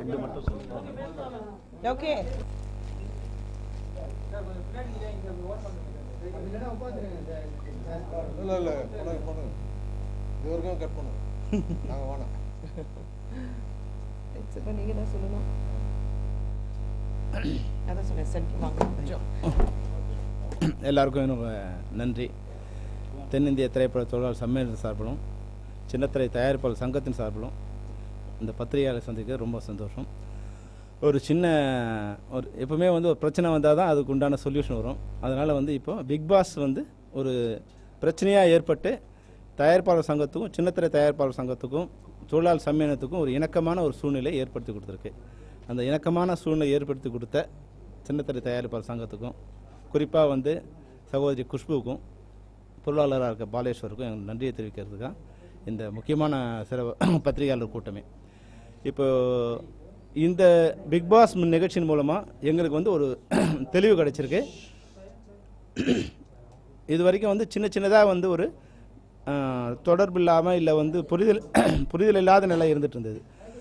ரெண்டு மட்டும் சொல்லுங்க ஓகே இல்லை இல்லை பண்ணுங்க பண்ணுங்க இது வரைக்கும் கட் பண்ணுங்க நாங்கள் வேணாம் இப்போ நீங்கள் தான் சொல்லணும் அதான் சொன்னேன் சென்ட் வாங்க கொஞ்சம் எல்லாருக்கும் எனக்கு நன்றி தென்னிந்திய திரைப்பட தொழிலாளர் சம்மேளன சார்பிலும் சின்னத்திரை தயாரிப்பாளர் சங்கத்தின் சார்பிலும் இந்த பத்திரிகையாளர் சந்திக்க ரொம்ப சந்தோஷம் ஒரு சின்ன ஒரு எப்பவுமே வந்து ஒரு பிரச்சனை வந்தால் தான் அதுக்கு உண்டான சொல்யூஷன் வரும் அதனால் வந்து இப்போ பிக் பாஸ் வந்து ஒரு பிரச்சனையாக ஏற்பட்டு தயாரிப்பாளர் சங்கத்துக்கும் சின்னத்திரை தயாரிப்பாளர் சங்கத்துக்கும் தொழிலாளர் சம்மேளனத்துக்கும் ஒரு இணக்கமான ஒரு சூழ்நிலை ஏற்படுத்தி கொடுத்துருக்கு அந்த இணக்கமான சூழ்நிலை ஏற்படுத்தி கொடுத்த சின்னத்திரை தயாரிப்பாளர் சங்கத்துக்கும் குறிப்பாக வந்து சகோதரி குஷ்புவுக்கும் பொருளாளராக இருக்க பாலேஸ்வருக்கும் எங்கள் நன்றியை தெரிவிக்கிறதுக்காக இந்த முக்கியமான சிற பத்திரிகையாளர் கூட்டமே இப்போ இந்த பிக் பாஸ் நிகழ்ச்சியின் மூலமாக எங்களுக்கு வந்து ஒரு தெளிவு கிடைச்சிருக்கு இது வரைக்கும் வந்து சின்ன சின்னதாக வந்து ஒரு ஆஹ், தொடர்பு இல்லாமல் இல்லை வந்து புரிதல் புரிதல் இல்லாத நிலை இருந்துட்டு இருந்தது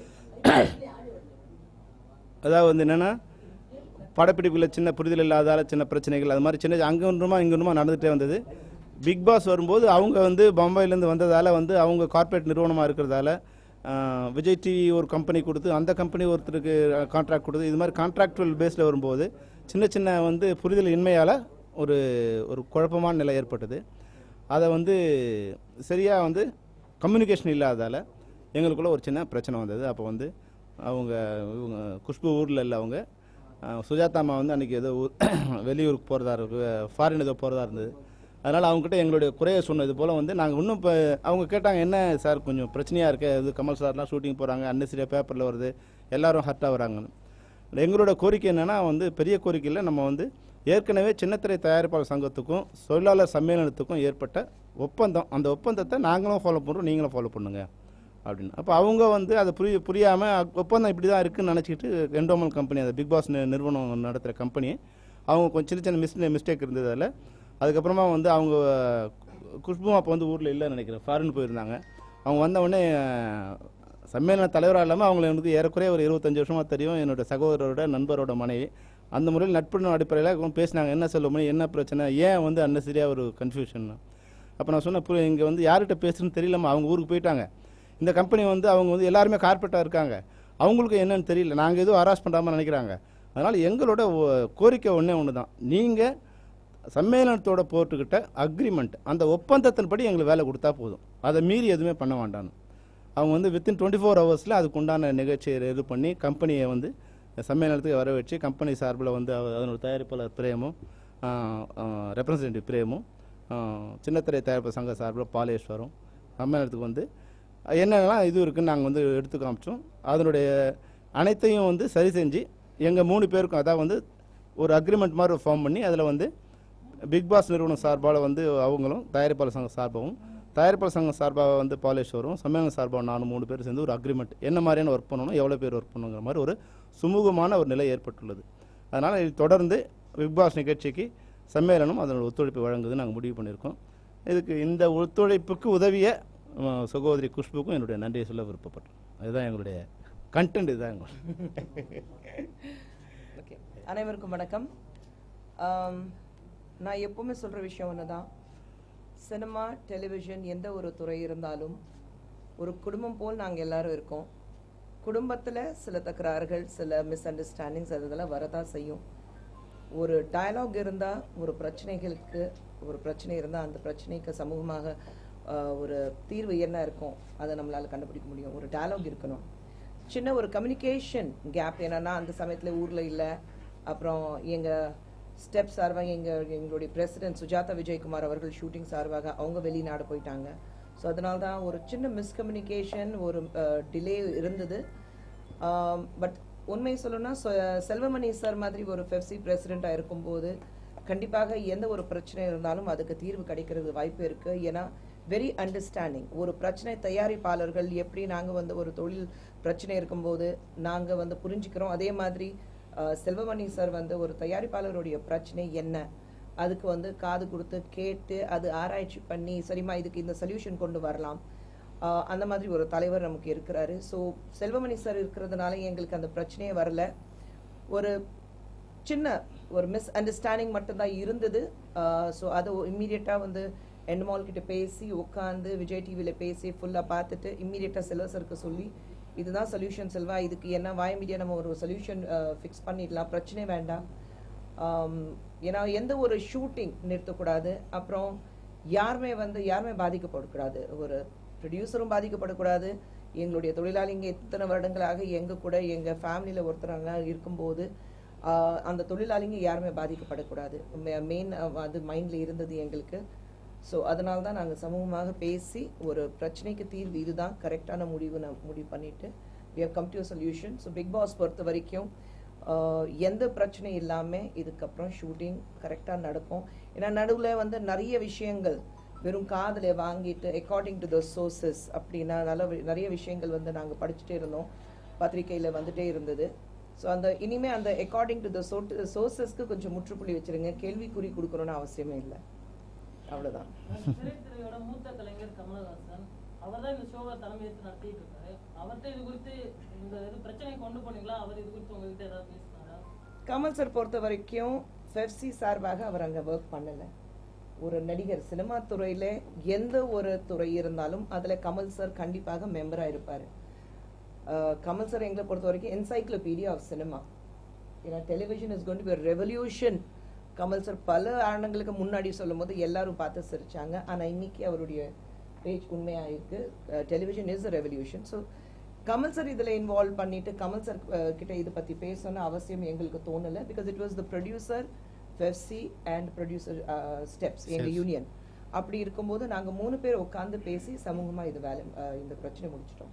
அதாவது வந்து என்னென்னா படப்பிடிப்பில் சின்ன புரிதல் இல்லாதால சின்ன பிரச்சனைகள் அது மாதிரி சின்ன அங்கே ஒன்றுமா இங்கே ஒன்றுமா நடந்துகிட்டே வந்தது பிக் பாஸ் வரும்போது அவங்க வந்து பம்பாயிலேருந்து வந்ததால் வந்து அவங்க கார்ப்பரேட் நிறுவனமாக இருக்கிறதால ஆஹ், விஜய் டிவி ஒரு கம்பெனி கொடுத்து அந்த கம்பெனி ஒருத்தருக்கு கான்ட்ராக்ட் கொடுத்து இது மாதிரி கான்ட்ராக்டுவல் பேஸில் வரும்போது சின்ன சின்ன வந்து புரிதல் இன்மையால் ஒரு ஒரு குழப்பமான நிலை ஏற்பட்டது அதை வந்து சரியாக வந்து கம்யூனிகேஷன் இல்லாததால் எங்களுக்குள்ள ஒரு சின்ன பிரச்சனை வந்தது அப்போ வந்து அவங்க இவங்க குஷ்பு ஊரில் இல்லை அவங்க அஹ், சுஜாதா அம்மா வந்து அன்றைக்கி ஏதோ ஊர் வெளியூருக்கு போகிறதா இருக்கு ஃபாரின் ஏதோ போகிறதா இருந்தது அதனால் அவங்ககிட்ட எங்களுடைய குறைய சொன்னது போல் வந்து நாங்கள் இன்னும் இப்போ அவங்க கேட்டாங்க என்ன சார் கொஞ்சம் பிரச்சனையாக இருக்கு இது கமல் சார்லாம் ஷூட்டிங் போகிறாங்க அன்னசரியாக பேப்பரில் வருது எல்லாரும் ஹர்ட்டாக வராங்கன்னு எங்களோட கோரிக்கை என்னென்னா வந்து பெரிய கோரிக்கையில் நம்ம வந்து ஏற்கனவே சின்னத்திரை தயாரிப்பாளர் சங்கத்துக்கும் தொழிலாளர் சம்மேளனத்துக்கும் ஏற்பட்ட ஒப்பந்தம் அந்த ஒப்பந்தத்தை நாங்களும் ஃபாலோ பண்ணுறோம் நீங்களும் ஃபாலோ பண்ணுங்க அப்படின்னு அப்போ அவங்க வந்து அதை புரிய புரியாமல் ஒப்பந்தம் இப்படி தான் இருக்குன்னு நினச்சிக்கிட்டு என்டோமல் கம்பெனி அந்த பிக் பாஸ் நி- நிறுவனம் நடத்துகிற கம்பெனி அவங்க கொஞ்சம் சின்ன சின்ன மிஸ் மிஸ்டேக் இருந்ததால் அதுக்கப்புறமா வந்து அவங்க குஷ்பு அப்போ வந்து ஊரில் இல்லைன்னு நினைக்கிறேன் ஃபாரின் போயிருந்தாங்க அவங்க வந்த உடனே அஹ், சம்மேளன தலைவராக இல்லாமல் அவங்களை வந்து ஏறக்குறைய ஒரு இருபத்தஞ்சு வருஷமாக தெரியும் என்னோட சகோதரரோட நண்பரோட மனைவி அந்த முறையில் நட்பு அடிப்படையில் பேசினாங்க என்ன சொல்ல என்ன பிரச்சனை ஏன் வந்து அன்னசரியாக ஒரு கன்ஃபியூஷன் அப்போ நான் சொன்னேன் இங்கே வந்து யார்கிட்ட பேசுறதுன்னு தெரியலம்மா அவங்க ஊருக்கு போயிட்டாங்க இந்த கம்பெனி வந்து அவங்க வந்து எல்லாருமே கார்பரேட்டாக இருக்காங்க அவங்களுக்கு என்னன்னு தெரியல நாங்கள் எதுவும் ஹராஸ் பண்ணாமல் நினைக்கிறாங்க அதனால் எங்களோட ஒ- கோரிக்கை ஒன்றே ஒன்று தான் நீங்கள் சம்மேளனத்தோட போட்டுக்கிட்ட அக்ரிமெண்ட் அந்த ஒப்பந்தத்தின்படி எங்களுக்கு வேலை கொடுத்தா போதும் அதை மீறி எதுவுமே பண்ண வேண்டாம்னு அவங்க வந்து வித்தின் டுவெண்ட்டி ஃபோர் ஹவர்ஸில் அதுக்கு உண்டான நிகழ்ச்சியை இது பண்ணி கம்பெனியை வந்து சம்மேளனத்துக்கு வர வச்சு கம்பெனி சார்பில் வந்து அவ- அதனோட தயாரிப்பாளர் பிரேமும் ரெப்ரசன்டேட்டிவ் பிரேமும் ஆ, சின்னத்திரை தயாரிப்பு சங்க சார்பில் பாலேஸ்வரம் சம்மேளனத்துக்கு வந்து என்னென்னலாம் இது இருக்குன்னு நாங்கள் வந்து எடுத்து காமிச்சோம் அதனுடைய அனைத்தையும் வந்து சரி செஞ்சு எங்கள் மூணு பேருக்கும் அதான் வந்து ஒரு அக்ரிமெண்ட் மாதிரி ஃபார்ம் பண்ணி அதில் வந்து பிக் பாஸ் நிறுவனம் சார்பால் வந்து அவங்களும் தயாரிப்பாளர் சங்கம் சார்பாகவும் தயாரிப்பாளர் சங்கம் சார்பாக வந்து பாலேஸ்வரும் சம்மேளன சார்பாக நானும் மூணு பேர் சேர்ந்து ஒரு அக்ரிமெண்ட் என்ன மாதிரியான ஒர்க் பண்ணணும் எவ்வளோ பேர் ஒர்க் பண்ணணுங்கிற மாதிரி ஒரு சுமூகமான ஒரு நிலை ஏற்பட்டுள்ளது அதனால் இது தொடர்ந்து பிக் பாஸ் நிகழ்ச்சிக்கு சம்மேளனம் அதனோட ஒத்துழைப்பு வழங்குது நாங்கள் முடிவு பண்ணியிருக்கோம் இதுக்கு இந்த ஒத்துழைப்புக்கு உதவிய அஹ், சகோதரி குஷ்புக்கும் என்னுடைய நன்றியை சொல்ல விருப்பப்பட்டேன் அதுதான் எங்களுடைய கண்டென்ட் இதுதான் எங்களுடைய ஓகே அனைவருக்கும் வணக்கம் ஆம், நான் எப்பவுமே சொல்ற விஷயம் ஒன்று சினிமா டெலிவிஷன் எந்த ஒரு துறை இருந்தாலும் ஒரு குடும்பம் போல் நாங்கள் எல்லாரும் இருக்கோம் குடும்பத்தில் சில தகராறுகள் சில மிஸ் அண்டர்ஸ்டாண்டிங்ஸ் அதெல்லாம் வரதான் செய்யும் ஒரு டயலாக் இருந்தால் ஒரு பிரச்சனைகளுக்கு ஒரு பிரச்சனை இருந்தால் அந்த பிரச்சனைக்கு சமூகமாக ஆஹ், ஒரு தீர்வு என்ன இருக்கும் அதை நம்மளால கண்டுபிடிக்க முடியும் ஒரு டயலாக் இருக்கணும் சின்ன ஒரு கம்யூனிகேஷன் கேப் என்னன்னா அந்த சமயத்தில் ஊரில் இல்லை அப்புறம் எங்கள் ஸ்டெப் சார்பாக எங்கள் எங்களுடைய பிரசிடென்ட் சுஜாதா விஜயகுமார் அவர்கள் ஷூட்டிங் சார்பாக அவங்க வெளிநாடு போயிட்டாங்க ஸோ அதனால தான் ஒரு சின்ன மிஸ்கம்யூனிகேஷன் ஒரு டிலே இருந்தது பட் உண்மை சொல்லணும்னா சொ- செல்வமணி சார் மாதிரி ஒரு ஃபெஃப்சி பிரசிடெண்ட்டாக இருக்கும்போது கண்டிப்பாக எந்த ஒரு பிரச்சனை இருந்தாலும் அதுக்கு தீர்வு கிடைக்கிறது வாய்ப்பு இருக்கு ஏன்னா வெரி அண்டர்ஸ்டாண்டிங் ஒரு பிரச்சனை தயாரிப்பாளர்கள் எப்படி நாங்கள் வந்து ஒரு தொழில் பிரச்சனை இருக்கும்போது நாங்கள் வந்து புரிஞ்சுக்கிறோம் அதே மாதிரி அஹ், செல்வமணி சார் வந்து ஒரு தயாரிப்பாளருடைய பிரச்சனை என்ன அதுக்கு வந்து காது கொடுத்து கேட்டு அது ஆராய்ச்சி பண்ணி சரிம்மா இதுக்கு இந்த சொல்யூஷன் கொண்டு வரலாம் ஆஹ் அந்த மாதிரி ஒரு தலைவர் நமக்கு இருக்கிறாரு ஸோ செல்வமணி சார் இருக்கிறதுனால எங்களுக்கு அந்த பிரச்சனையே வரல ஒரு சின்ன ஒரு மிஸ் அண்டர்ஸ்டாண்டிங் மட்டும்தான் இருந்தது ஸோ அது இம்மீடியட்டாக வந்து என்மால் கிட்ட பேசி உட்காந்து விஜய் டிவியில் பேசி ஃபுல்லாக பார்த்துட்டு இம்மீடியட்டாக செல்வ சருக்கு சொல்லி இதுதான் சொல்யூஷன் செல்வா இதுக்கு என்ன வாய் மீடியா நம்ம ஒரு சொல்யூஷன் ஃபிக்ஸ் பண்ணிடலாம் பிரச்சனை வேண்டாம் ஆம், ஏன்னா எந்த ஒரு ஷூட்டிங் நிறுத்தக்கூடாது அப்புறம் யாருமே வந்து யாருமே பாதிக்கப்படக்கூடாது ஒரு ப்ரொடியூசரும் பாதிக்கப்படக்கூடாது எங்களுடைய தொழிலாளிங்க இத்தனை வருடங்களாக எங்க கூட எங்க ஃபேமிலியில் ஒருத்தராங்க இருக்கும்போது ஆஹ், அந்த தொழிலாளிங்க யாருமே பாதிக்கப்படக்கூடாது மெயின் அது மைண்டில் இருந்தது எங்களுக்கு ஸோ அதனால தான் நாங்கள் சமூகமாக பேசி ஒரு பிரச்சனைக்கு தீர்வு இதுதான் கரெக்டான முடிவு நான் முடிவு பண்ணிட்டு we have come to solution so Bigg Boss பொறுத்த வரைக்கும் ஆஹ், எந்த பிரச்சனையும் இல்லாமல் இதுக்கப்புறம் ஷூட்டிங் கரெக்டாக நடக்கும் ஏன்னா நடுவில் வந்து நிறைய விஷயங்கள் வெறும் காதில் வாங்கிட்டு அக்கார்டிங் டு த சோர்சஸ் அப்படின்னா நல்ல வி- நிறைய விஷயங்கள் வந்து நாங்கள் படிச்சுட்டே இருந்தோம் பத்திரிக்கையில் வந்துட்டே இருந்தது ஸோ அந்த இனிமே அந்த அக்கார்டிங் டு த சோர்சஸ்க்கு கொஞ்சம் முற்றுப்புள்ளி வச்சிருங்க கேள்விக்குறி கொடுக்கணும்னு அவசியமே இல்லை அவ்வளோதான் திரைத்துறையோட மூத்த கலைஞர் கமலஹாசன் அவர்தான் இந்த ஷோவை தலைமையேற்று நடத்திட்டு இருக்காரு அவர்கிட்ட இது குறித்து இந்த இது பிரச்சனையை கொண்டு போனீங்களா அவர் இது குறித்து உங்ககிட்ட ஏதாவது பேசினாரா கமல் சார் பொறுத்த வரைக்கும் ஃபெஃப்சி சார்பாக அவர் அங்கே ஒர்க் பண்ணலை ஒரு நடிகர் சினிமா துறையில எந்த ஒரு துறை இருந்தாலும் அதில் கமல் சார் கண்டிப்பாக மெம்பராக இருப்பார் கமல் சார் எங்களை பொறுத்த வரைக்கும் என்சைக்ளோபீடியா ஆஃப் சினிமா ஏன்னா television is going to be a revolution Kamal sir பல ஆண்டுகளுக்கு முன்னாடி சொல்லும்போது எல்லாரும் பார்த்து சிரிச்சாங்க ஆனா இன்னைக்கு அவருடைய பேஜ் உண்மையாக இருக்கு television is a revolution so Kamal sir இதில் இன்வால்வ் பண்ணிட்டு கமல் சார் கிட்ட இதை பற்றி பேசணும்னு அவசியம் எங்களுக்கு தோணலை because it was the producer FEFSI and producer steps எங்கள் Steps. யூனியன் அப்படி இருக்கும்போது நாங்க மூணு பேர் உட்காந்து பேசி சமூகமா இது வேலை அஹ், இந்த பிரச்சனை முடிச்சிட்டோம்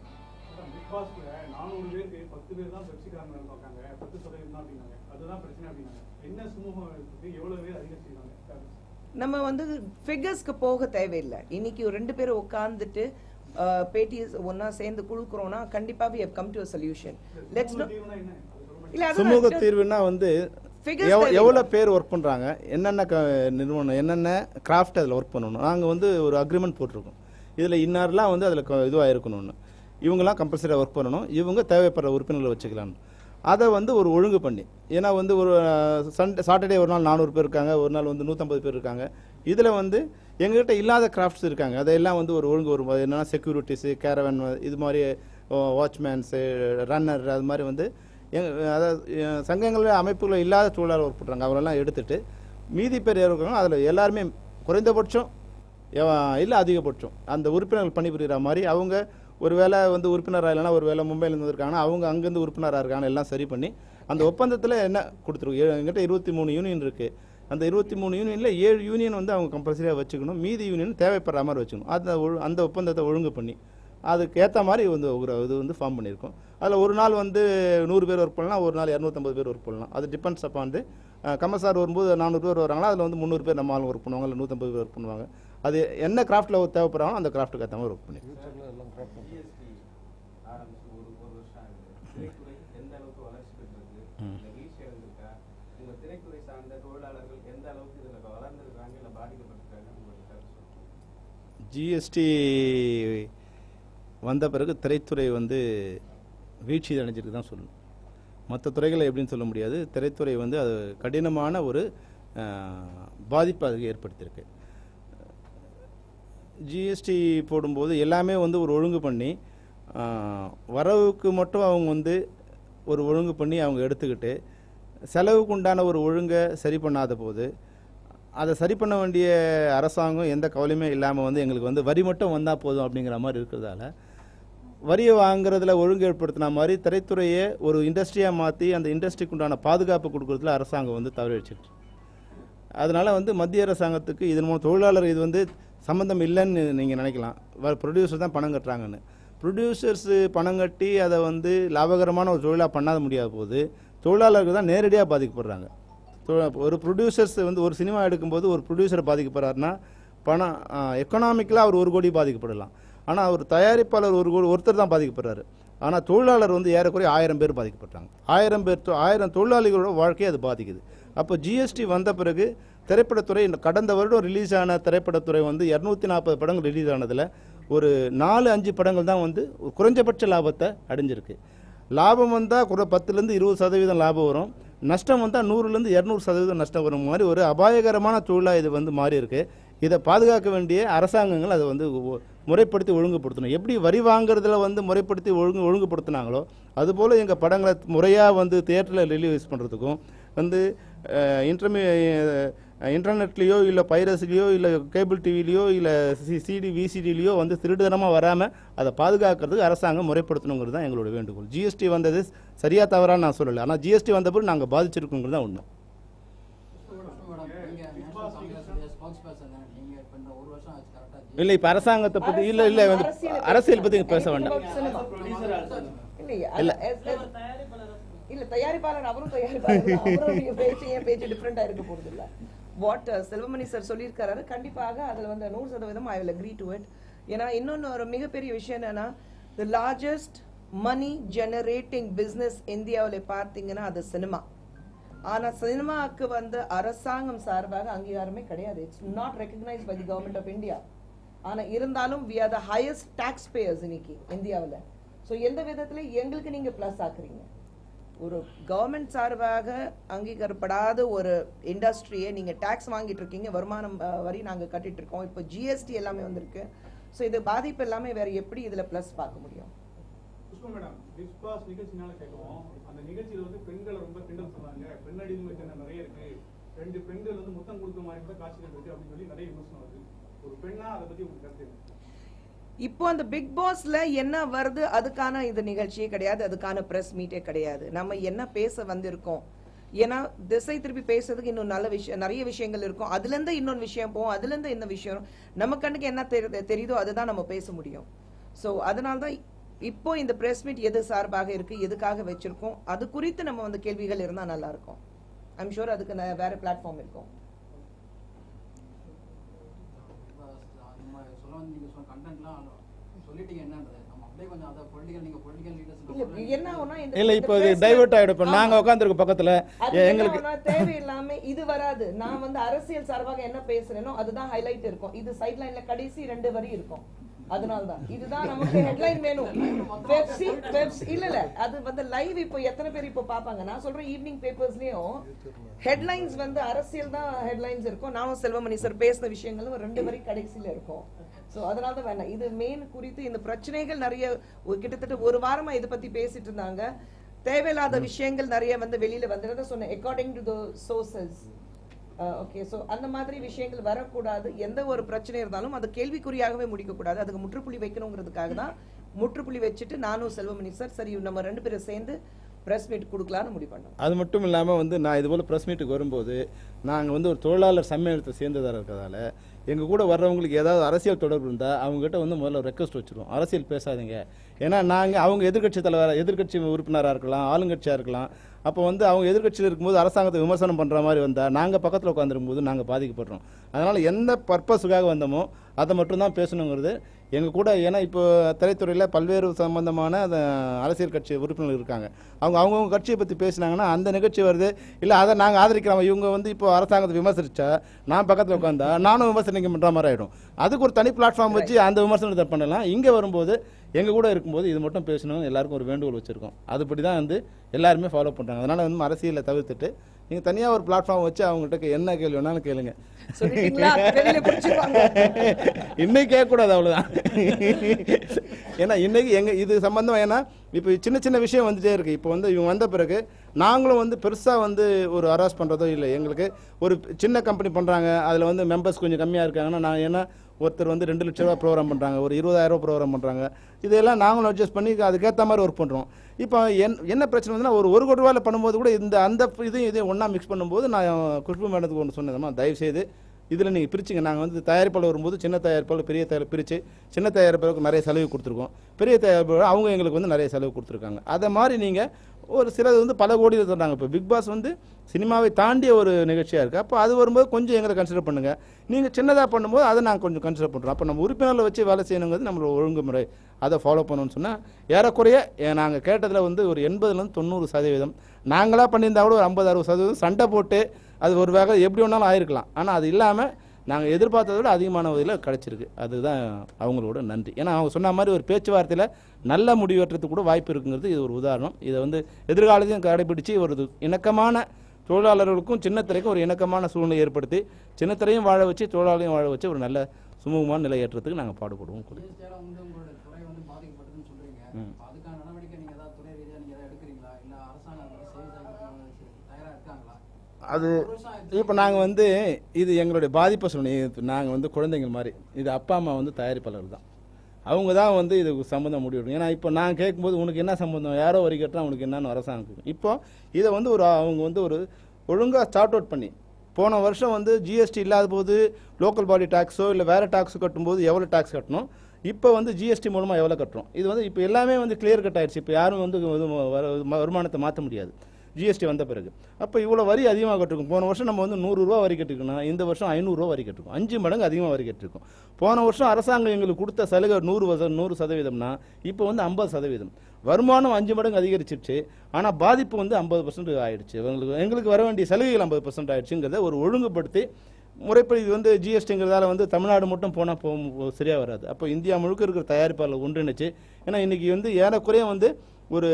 பிக் பாஸ்ல நானூறு பேருக்கு பத்து பேர் தான் பெப்சிக்காரங்க இருக்காங்க பத்து சதவீதம் தான் அப்படின்னாங்க அதுதான் பிரச்சனை அப்படின்னாங்க என்ன சுமூகம் இருக்கு எவ்வளவு பேர் அதிகம் செய்வாங்க நம்ம வந்து ஃபிகர்ஸ்க்கு போக தேவையில்லை இன்னைக்கு ஒரு ரெண்டு பேரும் உட்கார்ந்துட்டு அஹ், பேட்டி ஒண்ணா சேர்ந்து குழுக்குறோம்னா கண்டிப்பா we have come to a solution let's சுமூக தீர்வுனா என்ன அது சொல்ல மாட்டீங்க. இல்ல சுமூக அதுதான் தீர்வுனா வந்து Figures எவ்- தேவையில்லை. எவ்வளோ பேர் ஒர்க் பண்ணுறாங்க என்னென்ன க நிறுவனம் என்னென்ன கிராஃப்ட் அதில் ஒர்க் பண்ணணும் நாங்கள் வந்து ஒரு அக்ரிமெண்ட் போட்டிருக்கோம் இதில் இன்னார்லாம் வந்து அதில் இதுவாக இருக்கணும்னு இவங்கெல்லாம் கம்பல்சரியாக ஒர்க் பண்ணணும் இவங்க தேவைப்படுற உறுப்பினர்களை வச்சுக்கலாம்னு அதை வந்து ஒரு ஒழுங்கு பண்ணி ஏன்னா வந்து ஒரு சண்டே சாட்டர்டே ஒரு நாள் நானூறு பேர் இருக்காங்க ஒரு நாள் வந்து நூற்றம்பது பேர் இருக்காங்க இதில் வந்து எங்ககிட்ட இல்லாத கிராஃப்ட்ஸ் இருக்காங்க அதையெல்லாம் வந்து ஒரு ஒழுங்கு ஒரு என்னென்னா செக்யூரிட்டிஸு கேரவன் இது மாதிரி வாட்ச்மேன்ஸு ரன்னர் அது மாதிரி வந்து எங்க அதாவது அஹ், சங்கங்கள் அமைப்புகள் இல்லாத தொழிலாளர் ஒர்க் பண்ணுறாங்க அவரெல்லாம் எடுத்துட்டு மீதி பேர் இருக்காங்க அதில் எல்லாருமே குறைந்தபட்சம் இல்லை அதிகபட்சம் அந்த உறுப்பினர்கள் பணிபுரிகிற மாதிரி அவங்க ஒரு வேளை வந்து உறுப்பினராக இல்லைன்னா ஒரு வேளை மும்பையிலேருந்து வந்திருக்காங்கன்னா அவங்க அங்கேருந்து உறுப்பினராக இருக்காங்க எல்லாம் சரி பண்ணி அந்த ஒப்பந்தத்தில் என்ன கொடுத்துருக்கோம் எங்கிட்ட இருபத்தி மூணு யூனியன் இருக்குது அந்த இருபத்தி மூணு யூனியனில் ஏழு யூனியன் வந்து அவங்க கம்பல்சரியாக வச்சுக்கணும் மீதி யூனியன் தேவைப்படுற மாதிரி வச்சுக்கணும் அந்த ஒழு- அந்த ஒப்பந்தத்தை ஒழுங்கு பண்ணி அதுக்கு ஏற்ற மாதிரி வந்து ஒரு இது வந்து ஃபார்ம் பண்ணியிருக்கோம் அதில் ஒரு நாள் வந்து நூறு பேர் ஒர்க் பண்ணலாம் ஒரு நாள் இரநூத்தம்பது பேர் ஒர்க் பண்ணலாம் அது டிபெண்ட்ஸ் அப்பான் கமல் சார் வரும்போது நானூறு பேர் வராங்களா அதில் வந்து முந்நூறு பேர் நம்ம ஆளுங்க ஒர்க் பண்ணுவாங்க இல்லை நூற்றம்பது பேர் ஒர்க் பண்ணுவாங்க அது என்ன கிராஃப்ட்டில் தேவைப்படுறாங்களோ அந்த கிராஃப்ட்டுக்கு ஏற்ற மாதிரி ஒர்க் பண்ணி ஃபியூச்சரில் எல்லாம் கிராப் பண்ணுறோம் ஜிஎஸ்டி ஆரம்பிச்சு ஒரு ஒரு வருஷம் ஆகுது திரைத்துறை எந்த அளவுக்கு வளர்ச்சி பெற்றிருக்கு இந்த வீழ்ச்சி அடைஞ்சிருக்கா உங்க திரைத்துறை சார்ந்த தொழிலாளர்கள் எந்த அளவுக்கு இதுல வளர்ந்துருக்காங்க இல்ல பாதிக்கப்பட்டிருக்காங்க உங்களுக்கு கருத்து சொல்லுங்க ஜிஎஸ்டி வந்த பிறகு திரைத்துறை வந்து வீழ்ச்சி அடைஞ்சிருக்கு தான் சொல்லணும் மற்ற துறைகளை எப்படின்னு சொல்ல முடியாது திரைத்துறை வந்து அது கடினமான ஒரு அஹ், பாதிப்பை அதுக்கு ஏற்படுத்தியிருக்கு ஜிஎஸ்டி போடும்போது எல்லாமே வந்து ஒரு ஒழுங்கு பண்ணி ஆஹ், வரவுக்கு மட்டும் அவங்க வந்து ஒரு ஒழுங்கு பண்ணி அவங்க எடுத்துக்கிட்டு செலவுக்கு உண்டான ஒரு ஒழுங்கை சரி பண்ணாத போது அதை சரி பண்ண வேண்டிய அரசாங்கம் எந்த கவலையுமே இல்லாமல் வந்து எங்களுக்கு வந்து வரி மட்டும் வந்தால் போதும் அப்படிங்கிற மாதிரி இருக்கிறதால வரியை வாங்குறதுல ஒழுங்கு ஏற்படுத்தின மாதிரி திரைத்துறையை ஒரு இண்டஸ்ட்ரியாக மாற்றி அந்த இண்டஸ்ட்ரிக்கு உண்டான பாதுகாப்பு கொடுக்கறதுல அரசாங்கம் வந்து தவறிச்சிருச்சு அதனால வந்து மத்திய அரசாங்கத்துக்கு இதன் மூலம் தொழிலாளர் இது வந்து சம்மந்தம் இல்லைன்னு நீங்கள் நினைக்கலாம் ப்ரொடியூசர் தான் பணம் கட்டுறாங்கன்னு ப்ரொடியூசர்ஸ் பணம் கட்டி அதை வந்து லாபகரமான ஒரு தொழிலாக பண்ணாத முடியாத போது தொழிலாளர்கள் தான் நேரடியாக பாதிக்கப்படுறாங்க தொ- ஒரு ப்ரொடியூசர்ஸ் வந்து ஒரு சினிமா எடுக்கும்போது ஒரு ப்ரொடியூசர் பாதிக்கப்படுறாருன்னா பணம் எக்கனாமிக்கலாக அவர் ஒரு கோடி பாதிக்கப்படலாம் ஆனால் ஒரு தயாரிப்பாளர் ஒரு கோடி ஒருத்தர் தான் பாதிக்கப்படுறாரு ஆனால் தொழிலாளர் வந்து ஏறக்குறைய ஆயிரம் பேர் பாதிக்கப்படுறாங்க ஆயிரம் பேர் தொ- ஆயிரம் தொழிலாளிகளோட வாழ்க்கையை அது பாதிக்குது அப்போ ஜிஎஸ்டி வந்த பிறகு திரைப்படத்துறை இந்த கடந்த வருடம் ரிலீஸ் ஆன திரைப்படத்துறை வந்து இரநூத்தி நாற்பது படங்கள் ரிலீஸ் ஆனதில் ஒரு நாலு அஞ்சு படங்கள் தான் வந்து ஒரு குறைஞ்சபட்ச லாபத்தை அடைஞ்சிருக்கு லாபம் வந்தால் குறை பத்துலேருந்து இருபது சதவீதம் லாபம் வரும் நஷ்டம் வந்தால் நூறுலேருந்து இரநூறு சதவீதம் நஷ்டம் வரும் மாதிரி ஒரு அபாயகரமான தொழிலாக இது வந்து மாறி இருக்கு இதை பாதுகாக்க வேண்டிய அரசாங்கங்கள் அதை வந்து ஒ- முறைப்படுத்தி ஒழுங்குபடுத்தணும் எப்படி வரி வாங்குறதுல வந்து முறைப்படுத்தி ஒழுங்கு ஒழுங்குபடுத்தினாங்களோ அதுபோல் எங்கள் படங்களை முறையாக வந்து தியேட்டரில் ரிலீஸ் பண்ணுறதுக்கும் வந்து இன்டர்மீ இன்டர்நெட்லேயோ இல்லை பைரஸ்லேயோ இல்லை கேபிள் டிவிலையோ இல்லை சி சிடி விசிடிலேயோ வந்து திருடுதனமாக வராமல் அதை பாதுகாக்கிறதுக்கு அரசாங்கம் முறைப்படுத்தணுங்கிறது தான் எங்களோட வேண்டுகோள் ஜிஎஸ்டி வந்தது சரியா தவறான்னு நான் சொல்லலை ஆனால் ஜிஎஸ்டி வந்த பிறகு நாங்கள் பாதிச்சிருக்கோங்கிறது தான் உண்மை மேடம் நீங்க நேஷனல் காங்கிரஸுடைய ஸ்போக்ஸ் பர்சன் நீங்க இப்ப இந்த ஒரு வருஷம் ஆச்சு கரெக்டா இல்லை இப்போ அரசாங்கத்தை பற்றி இல்லை இல்லை வந்து அரசியலை அரசியல் பற்றி பேச வேண்டாம் சினிமா. இல்லையே, இல்ல. அது- as- as- தயாரிப்பாளர் இல்ல தயாரிப்பாளர் அவரும் தயாரிப்பாளர் தான். அவருடைய பேச்சு என் பேச்சு டிஃப்ரெண்டா இருக்க போறது இல்ல வாட் செல்வமணி சார் சொல்லியிருக்காரு கண்டிப்பாக அதுல வந்து நூறு சதவீதம் I will agree to it ஏன்னா இன்னொன்னு ஒரு மிகப்பெரிய விஷயம் என்னன்னா the largest money generating business இந்தியாவில் பார்த்தீங்கன்னா அது சினிமா ஆனா சினிமாவுக்கு வந்து அரசாங்கம் சார்பாக அங்கீகாரமே கிடையாது it's not recognise by the government of India ஆனா இருந்தாலும் we are the highest tax payers இன்னைக்கு இந்தியாவுல ஸோ எந்த விதத்துல எங்களுக்கு நீங்க ப்ளஸ் ஆக்குறீங்க ஒரு கவர்மெண்ட் சார்பாக அங்கீகரிக்கப்படாத ஒரு இண்டஸ்ட்ரியை நீங்க டாக்ஸ் வாங்கிட்டு இருக்கீங்க வருமானம் அஹ், வரி நாங்க கட்டிட்டு இருக்கோம் இப்போ ஜிஎஸ்டி எல்லாமே வந்திருக்கு ஸோ இது பாதிப்பு எல்லாமே வேற எப்படி இதுல ப்ளஸ் பார்க்க முடியும் புஷ்பா மேடம் பிக் பாஸ் நிகழ்ச்சினால கேட்குவோம் அந்த நிகழ்ச்சியில வந்து பெண்களை ரொம்ப கிண்டல் சொன்னாங்க பெண் அடிமைத்தனம் நிறைய இருக்கு ரெண்டு பெண்கள் வந்து முத்தம் கொடுக்குற மாதிரி கூட காட்சிகள் இருக்கு அப்படின்னு சொல்லி நிறைய விமர்சனம் வருது ஒரு பெண்ணா அதை பத்தி உங்களுக்கு கருத்து என்ன? இப்போ அந்த பிக் பாஸ்ல என்ன வருது அதுக்கான இது நிகழ்ச்சியே கிடையாது அதுக்கான பிரஸ் மீட்டே கிடையாது நம்ம என்ன பேச வந்திருக்கோம் ஏன்னா திசை திருப்பி பேசுறதுக்கு இன்னும் நல்ல விஷயம் நிறைய விஷயங்கள் இருக்கும் அதுல இருந்து இன்னொரு விஷயம் போகும் அதுல இருந்து இந்த விஷயம் நம்ம கண்ணுக்கு என்ன தெரி- தெரியுதோ அதுதான் நம்ம பேச முடியும் ஸோ அதனால தான் இப்போ இந்த பிரஸ் மீட் எது சார்பாக இருக்கு எதுக்காக வச்சிருக்கோம் அது குறித்து நம்ம வந்து கேள்விகள் இருந்தா நல்லா இருக்கும் ஐம் ஷூர் அதுக்கு ந- வேற பிளாட்ஃபார்ம் இருக்கும் இப்ப நம்ம சொல்ல வந்து நீங்க சொன்ன கண்டென்ட்லாம் சொல்லிட்டீங்க என்னன்றது நம்ம அப்படியே கொஞ்சம் அதை பொலிட்டிக்கல் நீங்க பொலிட்டிக்கல் இல்ல லீடர்ஸ் என்ன ஆகும்னா இந்த இல்லை இந்த இப்போ இது press டைவர்ட் ஆகிடும் இப்போ நாங்கள் உட்காந்துருக்கோம் பக்கத்தில் அது எங்களுக்கு என்னன்னா தேவையில்லாம இது வராது நான் வந்து அரசியல் சார்பாக என்ன பேசுறேனோ அதுதான் ஹைலைட் இருக்கும் இது சைட் லைன்ல கடைசி ரெண்டு வரி இருக்கும் அதனாலதான் இதுதான் நமக்கு ஹெட்லைன் வேணும் பெப்சி பெப்சி இல்ல இல்ல அது வந்து லைவ் இப்போ எத்தனை பேர் இப்போ பாப்பாங்க நான் சொல்றேன் ஈவினிங் பேப்பர்ஸ்லயும் ஹெட்லைன்ஸ் வந்து அரசியல் தான் ஹெட்லைன்ஸ் இருக்கும் நானும் செல்வமணி சார் பேசின விஷயங்களும் ஒரு ரெண்டு வரி கடைசியில இருக்கும் சோ அதனால தான் வேணாம் இது மெயின் குறித்து இந்த பிரச்சனைகள் நிறைய ஒரு கிட்டத்தட்ட ஒரு வாரமா இதை பத்தி பேசிட்டு இருந்தாங்க தேவையில்லாத விஷயங்கள் நிறைய வந்து வெளியில வந்துடுறத சொன்னேன் according to the sources okay so அந்த மாதிரி விஷயங்கள் வரக்கூடாது எந்த ஒரு பிரச்சனை இருந்தாலும் அது கேள்விக்குறியாகவே முடிக்கக்கூடாது அதுக்கு முற்றுப்புள்ளி வைக்கணுங்கிறதுக்காக தான் முற்றுப்புள்ளி வச்சுட்டு நானும் செல்வமணி சார் சரி நம்ம ரெண்டு பேரும் சேர்ந்து பிரஸ் மீட் கொடுக்கலான்னு முடிவு பண்ணோம் அது மட்டும் இல்லாமல் வந்து நான் இதுபோல் ப்ரெஸ் மீட்டுக்கு வரும்போது நாங்கள் வந்து ஒரு தொழிலாளர் சம்மேளனத்தை சேர்ந்ததாக இருக்கிறதால எங்கள் கூட வர்றவங்களுக்கு ஏதாவது அரசியல் தொடர்பு இருந்தால் அவங்ககிட்ட வந்து முதல்ல ரெக்வஸ்ட் வச்சுருவோம் அரசியல் பேசாதீங்க ஏன்னா நாங்கள் அவங்க எதிர்க்கட்சி தலைவர் எதிர்க்கட்சி உறுப்பினராக இருக்கலாம் ஆளுங்கட்சியாக இருக்கலாம் அப்போ வந்து அவங்க எதிர்க்கட்சியில் இருக்கும்போது அரசாங்கத்தை விமர்சனம் பண்ணுற மாதிரி வந்தால் நாங்கள் பக்கத்தில் உட்காந்துருக்கும்போது நாங்கள் பாதிக்கப்படுறோம் அதனால் எந்த பர்பஸுக்காக வந்தோமோ அதை மட்டும்தான் பேசணுங்கிறது எங்கள் கூட ஏன்னா இப்போ திரைத்துறையில் பல்வேறு சம்பந்தமான அந்த அரசியல் கட்சி உறுப்பினர்கள் இருக்காங்க அவங்க அவங்கவுங்க கட்சியை பற்றி பேசினாங்கன்னா அந்த நிகழ்ச்சி வருது இல்லை அதை நாங்கள் ஆதரிக்கிறோம் இவங்க வந்து இப்போ அரசாங்கத்தை விமர்சிச்சா நான் பக்கத்தில் உட்காந்தா நானும் விமர்சனம் பண்ணுற மாதிரி ஆகிடும் அதுக்கு ஒரு தனி பிளாட்ஃபார்ம் வச்சு அந்த விமர்சனத்தை பண்ணலாம் இங்கே வரும்போது எங்கள் கூட இருக்கும்போது இது மட்டும் பேசணும் எல்லாருக்கும் ஒரு வேண்டுகோள் வச்சுருக்கோம் அதுபடி தான் வந்து எல்லாருமே ஃபாலோ பண்ணுறாங்க அதனால் வந்து அரசியலை தவிர்த்துட்டு நீங்கள் தனியாக ஒரு பிளாட்ஃபார்ம் வச்சு அவங்ககிட்ட என்ன கேள்வி வேணாலும் கேளுங்க சொல்லிட்டீங்களா வெளியில பிடிச்சிருவாங்க இன்னைக்கு கேட்கக்கூடாது அவ்வளோதான் ஏன்னா இன்னைக்கு எங்க இது சம்பந்தம் ஏன்னா இப்போ சின்ன சின்ன விஷயம் வந்துட்டே இருக்கு இப்போ வந்து இவங்க வந்த பிறகு நாங்களும் வந்து பெருசாக வந்து ஒரு அராஸ் பண்ணுறதோ இல்லை எங்களுக்கு ஒரு சின்ன கம்பெனி பண்ணுறாங்க அதில் வந்து மெம்பர்ஸ் கொஞ்சம் கம்மியாக இருக்காங்கன்னா நான் ஏன்னா ஒருத்தர் வந்து ரெண்டு லட்ச ரூபா ப்ரோக்ராம் பண்ணுறாங்க ஒரு இருபதாயிரம் ரூபா ப்ரோக்ராம் பண்ணுறாங்க இதெல்லாம் நாங்களும் அட்ஜஸ்ட் பண்ணி அதுக்கேற்ற மாதிரி ஒர்க் பண்ணுறோம் இப்போ என் என்ன பிரச்சனை வந்துன்னா ஒரு ஒரு கோடி ரூபாயில் பண்ணும்போது கூட இந்த அந்த இதையும் இதையும் ஒன்றா மிக்ஸ் பண்ணும்போது நான் குஷ்பு மேடத்துக்கு ஒன்று சொன்னேன் தயவுசெய்து இதில் நீங்கள் பிரிச்சுங்க நாங்கள் வந்து தயாரிப்பாளர் வரும்போது சின்ன தயாரிப்பாளர் பெரிய தயார் பிரித்து சின்ன தயாரிப்பாளருக்கு நிறைய செலவு கொடுத்துருக்கோம் பெரிய தயாரிப்பாளர் அவங்க எங்களுக்கு வந்து நிறைய செலவு கொடுத்துருக்காங்க அதை மாதிரி நீங்கள் ஒரு சிலது வந்து பல கோடியில் சொல்கிறாங்க இப்போ பிக் பாஸ் வந்து சினிமாவை தாண்டிய ஒரு நிகழ்ச்சியாக இருக்குது அப்போ அது வரும்போது கொஞ்சம் எங்களை கன்சிடர் பண்ணுங்கள் நீங்கள் சின்னதாக பண்ணும்போது அதை நாங்கள் கொஞ்சம் கன்சிடர் பண்ணுறோம் அப்போ நம்ம உறுப்பினர்களை வச்சு வேலை செய்யணுங்கிறது நம்மளோட ஒழுங்குமுறை அதை ஃபாலோ பண்ணணும்னு சொன்னால் ஏறக்குறைய நாங்கள் கேட்டதில் வந்து ஒரு எண்பதுலேருந்து தொண்ணூறு சதவீதம் நாங்களாக பண்ணியிருந்தா கூட ஒரு ஐம்பது அறுபது சதவீதம் சண்டை போட்டு அது ஒரு வேக எப்படி வேணாலும் ஆயிருக்கலாம் ஆனால் அது இல்லாமல் நாங்கள் எதிர்பார்த்ததை விட அதிகமான வகையில் கிடச்சிருக்கு அதுதான் அவங்களோட நன்றி ஏன்னா அவங்க சொன்ன மாதிரி ஒரு பேச்சுவார்த்தையில் நல்ல முடிவெட்டுறதுக்கு கூட வாய்ப்பு இருக்குங்கிறது இது ஒரு உதாரணம் இதை வந்து எதிர்காலத்தையும் கடைபிடிச்சு ஒரு இது இணக்கமான தொழிலாளர்களுக்கும் சின்னத்திரைக்கும் ஒரு இணக்கமான சூழ்நிலை ஏற்படுத்தி சின்னத்திரையும் வாழ வச்சு தொழிலாளரையும் வாழ வச்சு ஒரு நல்ல சுமூகமான நிலை ஏற்றத்துக்கு நாங்கள் பாடுபடுவோம் ஜிஎஸ்டியால வந்து உங்களோட துறை வந்து பாதிக்கப்பட்டதுன்னு சொல்றீங்க ம். அப்ப அதுக்கான நடவடிக்கை நீங்க ஏதாவது துறை ரீதியா நீங்க ஏதாவது எடுக்கிறீங்களா இல்ல அரசாங்கம் அதுக்கு செய்தி தயாரா இருக்காங்களா அது ஒரு வருஷம் ஆயிடுச்சு. இப்போ நாங்கள் வந்து இது எங்களுடைய பாதிப்பை சொன்னீங்க நாங்கள் வந்து குழந்தைங்க மாதிரி இது அப்பா அம்மா வந்து தயாரிப்பாளர் தான் அவங்க தான் வந்து இது சம்மந்தம் முடிவு ஏன்னா இப்போ நான் கேட்கும்போது உனக்கு என்ன சம்மந்தம் யாரோ வரி கட்டினா உனக்கு என்னன்னு அரசாங்கம் இப்போ இதை வந்து ஒரு அவங்க வந்து ஒரு ஒழுங்காக ஸ்டார்ட் அவுட் பண்ணி போன வருஷம் வந்து ஜிஎஸ்டி இல்லாத போது லோக்கல் பாடி டாக்ஸோ இல்லை வேறு டாக்ஸ் கட்டும்போது எவ்வளோ டாக்ஸ் கட்டணும் இப்போ வந்து ஜிஎஸ்டி மூலமாக எவ்வளோ கட்டுறோம் இது வந்து இப்போ எல்லாமே வந்து கிளியர் கட் ஆயிடுச்சு இப்போ யாரும் வந்து இது வர- வருமானத்தை மாற்ற முடியாது ஜிஎஸ்டி வந்த பிறகு அப்போ இவ்வளோ வரி அதிகமாக கட்டிருக்கும் போன வருஷம் நம்ம வந்து நூறுரூவா வரி கட்டிருக்கோம் இந்த வருஷம் ஐநூறுரூவா வரி கட்டிருக்கோம் அஞ்சு மடங்கு அதிகமாக வரி கட்டிருக்கோம் போன வருஷம் அரசாங்கம் எங்களுக்கு கொடுத்த சலுகை நூறு வச- நூறு சதவீதம்னா இப்போ வந்து ஐம்பது சதவீதம் வருமானம் அஞ்சு மடங்கு அதிகரிச்சிருச்சு ஆனால் பாதிப்பு வந்து ஐம்பது பர்சன்ட் ஆயிடுச்சு எங்களுக்கு எங்களுக்கு வர வேண்டிய சலுகைகள் ஐம்பது பர்சன்ட் ஆயிடுச்சுங்கிறத ஒரு ஒழுங்குபடுத்தி முறைப்படி இது வந்து ஜிஎஸ்டிங்கிறதால வந்து தமிழ்நாடு மட்டும் போனால் போக சரியாக வராது அப்போ இந்தியா முழுக்க இருக்கிற தயாரிப்பாளர் ஒன்றிணைச்சு ஏன்னா இன்றைக்கி வந்து ஏறக்குறைய வந்து ஒரு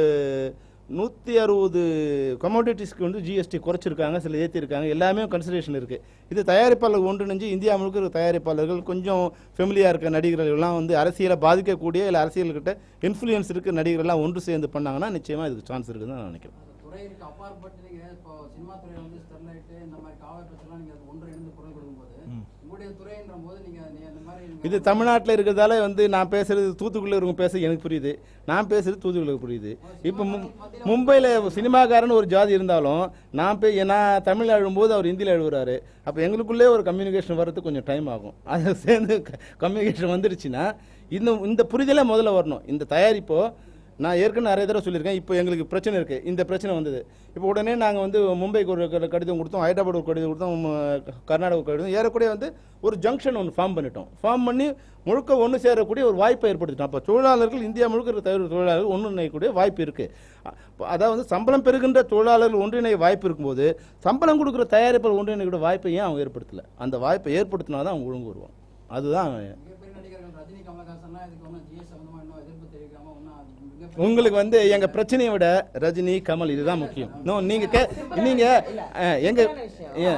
நூற்றி அறுபது கமோடிட்டிஸ்க்கு வந்து ஜிஎஸ்டி குறைச்சிருக்காங்க சில ஏற்றிருக்காங்க எல்லாமே கன்சிடரேஷன் இருக்குது இது தயாரிப்பாளர் ஒன்றிணைஞ்சு இந்தியா முழுக்க இருக்கிற தயாரிப்பாளர்கள் கொஞ்சம் ஃபெமிலியாக இருக்க நடிகர்கள் எல்லாம் வந்து அரசியலை பாதிக்கக்கூடிய இல்லை அரசியல்கிட்ட இன்ஃப்ளூயன்ஸ் இருக்க நடிகர்கள் எல்லாம் ஒன்று சேர்ந்து பண்ணாங்கன்னா நிச்சயமாக இதுக்கு சான்ஸ் இருக்குதுன்னு நான் நினைக்கிறேன் அந்த துறையிற்கு அப்பாற்பட்டு நீங்க இப்போ சினிமா துறையில வந்து ஸ்டெர்லைட் இந்த மாதிரி காவல் பிரச்சனை நீங்க அது ஒன்று இணைந்து குரல் கொடுக்கும்போது உங்களுடைய துறைன்ற போது நீங்க நீ- இந்த மாதிரி நீங்க இது தமிழ்நாட்டில் இருக்கிறதால வந்து நான் பேசுறது தூத்துக்குடியில் இருக்கவங்க பேச எனக்கு புரியுது நான் பேசுறது தூத்துக்குடியில் புரியுது இப்போ மும் மும்பையில் சினிமாக்காரன் ஒரு ஜாதி இருந்தாலும் நான் போய் நான் தமிழ் எழுதும்போது அவர் ஹிந்தியில் எழுதுறாரு அப்போ எங்களுக்குள்ளே ஒரு கம்யூனிகேஷன் வர்றதுக்கு கொஞ்சம் டைம் ஆகும் அது சேர்ந்து கம்யூனிகேஷன் வந்துருச்சுன்னா இந்த இந்த புரிதலே முதல்ல வரணும் இந்த தயாரிப்போ நான் ஏற்கனவே நிறைய தடவை சொல்லியிருக்கேன் இப்போ எங்களுக்கு பிரச்சனை இருக்குது இந்த பிரச்சனை வந்தது இப்போ உடனே நாங்கள் வந்து மும்பைக்கு ஒரு க- கடிதம் கொடுத்தோம் ஹைதராபாத் ஒரு கடிதம் கொடுத்தோம் ம- கர்நாடகா ஒரு கடிதம் ஏறக்குறைய வந்து ஒரு ஜங்ஷன் ஒன்று ஃபார்ம் பண்ணிட்டோம் ஃபார்ம் பண்ணி முழுக்க ஒன்று சேரக்கூடிய ஒரு வாய்ப்பை ஏற்படுத்திட்டோம் அப்போ தொழிலாளர்கள் இந்தியா முழுக்க இருக்கிற தவிர தொழிலாளர்கள் ஒன்றிணையக்கூடிய வாய்ப்பு இருக்குது அதாவது சம்பளம் பெறுகின்ற தொழிலாளர்கள் ஒன்றிணைய வாய்ப்பு இருக்கும்போது சம்பளம் கொடுக்குற தயாரிப்பாளர் ஒன்றிணைக்கூடிய வாய்ப்பை ஏன் அவங்க ஏற்படுத்தலை அந்த வாய்ப்பை ஏற்படுத்தினா தான் அவங்க ஒழுங்கு வருவாங்க அதுதான் மிகப்பெரிய நடிகர்கள் ரஜினி கமலஹாசன்லாம் இதுக்கு ஒன்றும் ஜிஎஸ் சம்பந்தமா இன்னும் எதிர்ப்பு தெரிவிக்காம ஒன்றும் மிகப்பெரிய உங்களுக்கு வந்து எங்க பிரச்சனையை விட ரஜினி கமல் இதுதான் முக்கியம் நோ நீங்க கே நீங்க அஹ், எங்க ஏன்,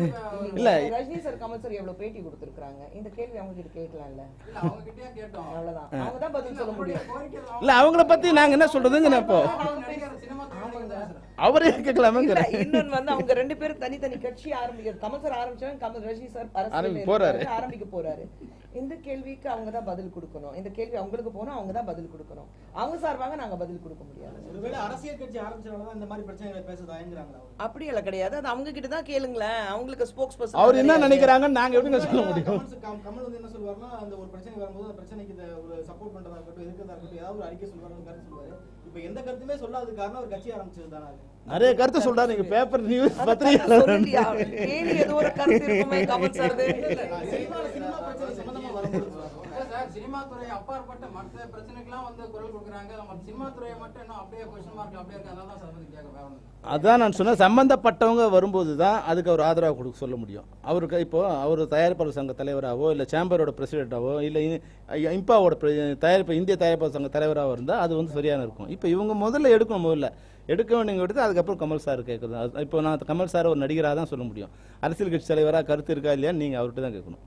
இல்ல ரஜினி சார் கமல் சார் எவ்வளவு பேட்டி கொடுத்திருக்காங்க இந்த கேள்வி அவங்க கிட்ட கேட்கலாம்ல இல்ல அவங்க கிட்டயே கேட்டோம் அவ்வளவுதான் அவங்க தான் பதில் சொல்ல முடியும் கோரிக்கை இல்ல அவங்கள பத்தி நாங்க என்ன சொல்றதுங்க நான் இப்போ அவங்க நடிகர் சினிமா துறையில நீங்க பேசுறேன் அவரே கேட்கலாமேங்க இல்ல, இன்னொன்னு வந்து அவங்க ரெண்டு பேரும் தனித்தனி கட்சி ஆரம்பிக்கிறது கமல் சார் ஆரம்பிச்சாங்க கமல் ரஜினி சார் அரசியல்ல ஆரம்பி- போறாரு. இருக்காரு, ஆரம்பிக்க போறாரு இந்த கேள்விக்கு அவங்க தான் பதில் கொடுக்கணும் இந்த கேள்வி அவங்களுக்கு போனா அவங்க தான் பதில் கொடுக்கணும் அவங்க சார்பாக நாங்க பதில் கொடுக்க முடியாது ஒருவேளை அரசியல் கட்சி ஆரம்பிச்சனால இந்த மாதிரி பிரச்சனைகளை பேச தயங்குறாங்களா அவங்க? அப்படி எல்லாம் கிடையாது அது அவங்க கிட்ட தான் கேளுங்களேன் அவங்களுக்கு ஸ்போக்ஸ் பர்சன் அவர் என்ன நினைக்கிறாங்கன்னு நாங்க எப்படிங்க சொல்ல முடியும் கமல் கம்- கமல் வந்து என்ன சொல்லுவாருன்னா அந்த ஒரு பிரச்சனை வரும்போது அந்த பிரச்சனைக்கு இத ஒரு சப்போர்ட் பண்றதா இருக்கட்டும் எதிர்க்கிறதா இருக்கட்டும் ஏதாவது ஒரு அறிக்கை சொல்லுவாரு ஒரு கருத்து சொல்லுவாரு இப்ப எந்த கருத்துமே சொல்லாதது காரணம் ஒரு கட்சி ஆரம்பிச்சது தானே அது நிறைய கருத்து சொல்றாரு நீங்க பேப்பர் நியூஸ் பத்திரிகை சொல்லியா? கேள்வி ஏதோ ஒரு கருத்து இருக்குமே கமல் சார் சினிமா சினிமா பிரச்சனை சம்பந்தமா வரும்போது இல்ல சார் சினிமா துறை அப்பாற்பட்ட மற்ற பிரச்சனைக்கெல்லாம் வந்து குரல் கொடுக்குறாங்க நம்ம சினிமா துறையை மட்டும் இன்னும் அப்படியே கொஸ்டின் மார்க் அப்படியே இருக்கு அதனால தான் சார் பத்தி கேட்க வேற ஒண்ணும் இல்ல. அதான் நான் சொன்னேன் சம்பந்தப்பட்டவங்க வரும்போது தான் அதுக்கு அவர் ஆதரவு கொடுக்க சொல்ல முடியும் அவருக்கு இப்போ அவர் தயாரிப்பாளர் சங்க தலைவராகவோ இல்லை சேம்பரோட பிரசிடென்ட்டாவோ இல்லை இம்பாவோட pre- தயாரிப்பு இந்திய தயாரிப்பாளர் சங்க தலைவராக இருந்தால் அது வந்து சரியான இருக்கும் இப்போ இவங்க முதல்ல எடுக்கணும் முதல்ல எடுக்க வேண்டியவங்க எடுத்து அதுக்கப்புறம் கமல் சார் கேட்குறது அது- இப்போ நான் கமல் சார் ஒரு நடிகராக தான் சொல்ல முடியும் அரசியல் கட்சி தலைவராக கருத்து இருக்கா இல்லையா நீங்கள் அவர்கிட்ட தான் கேட்கணும்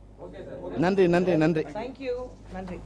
நன்றி நன்றி நன்றி தேங்க்யூ நன்றி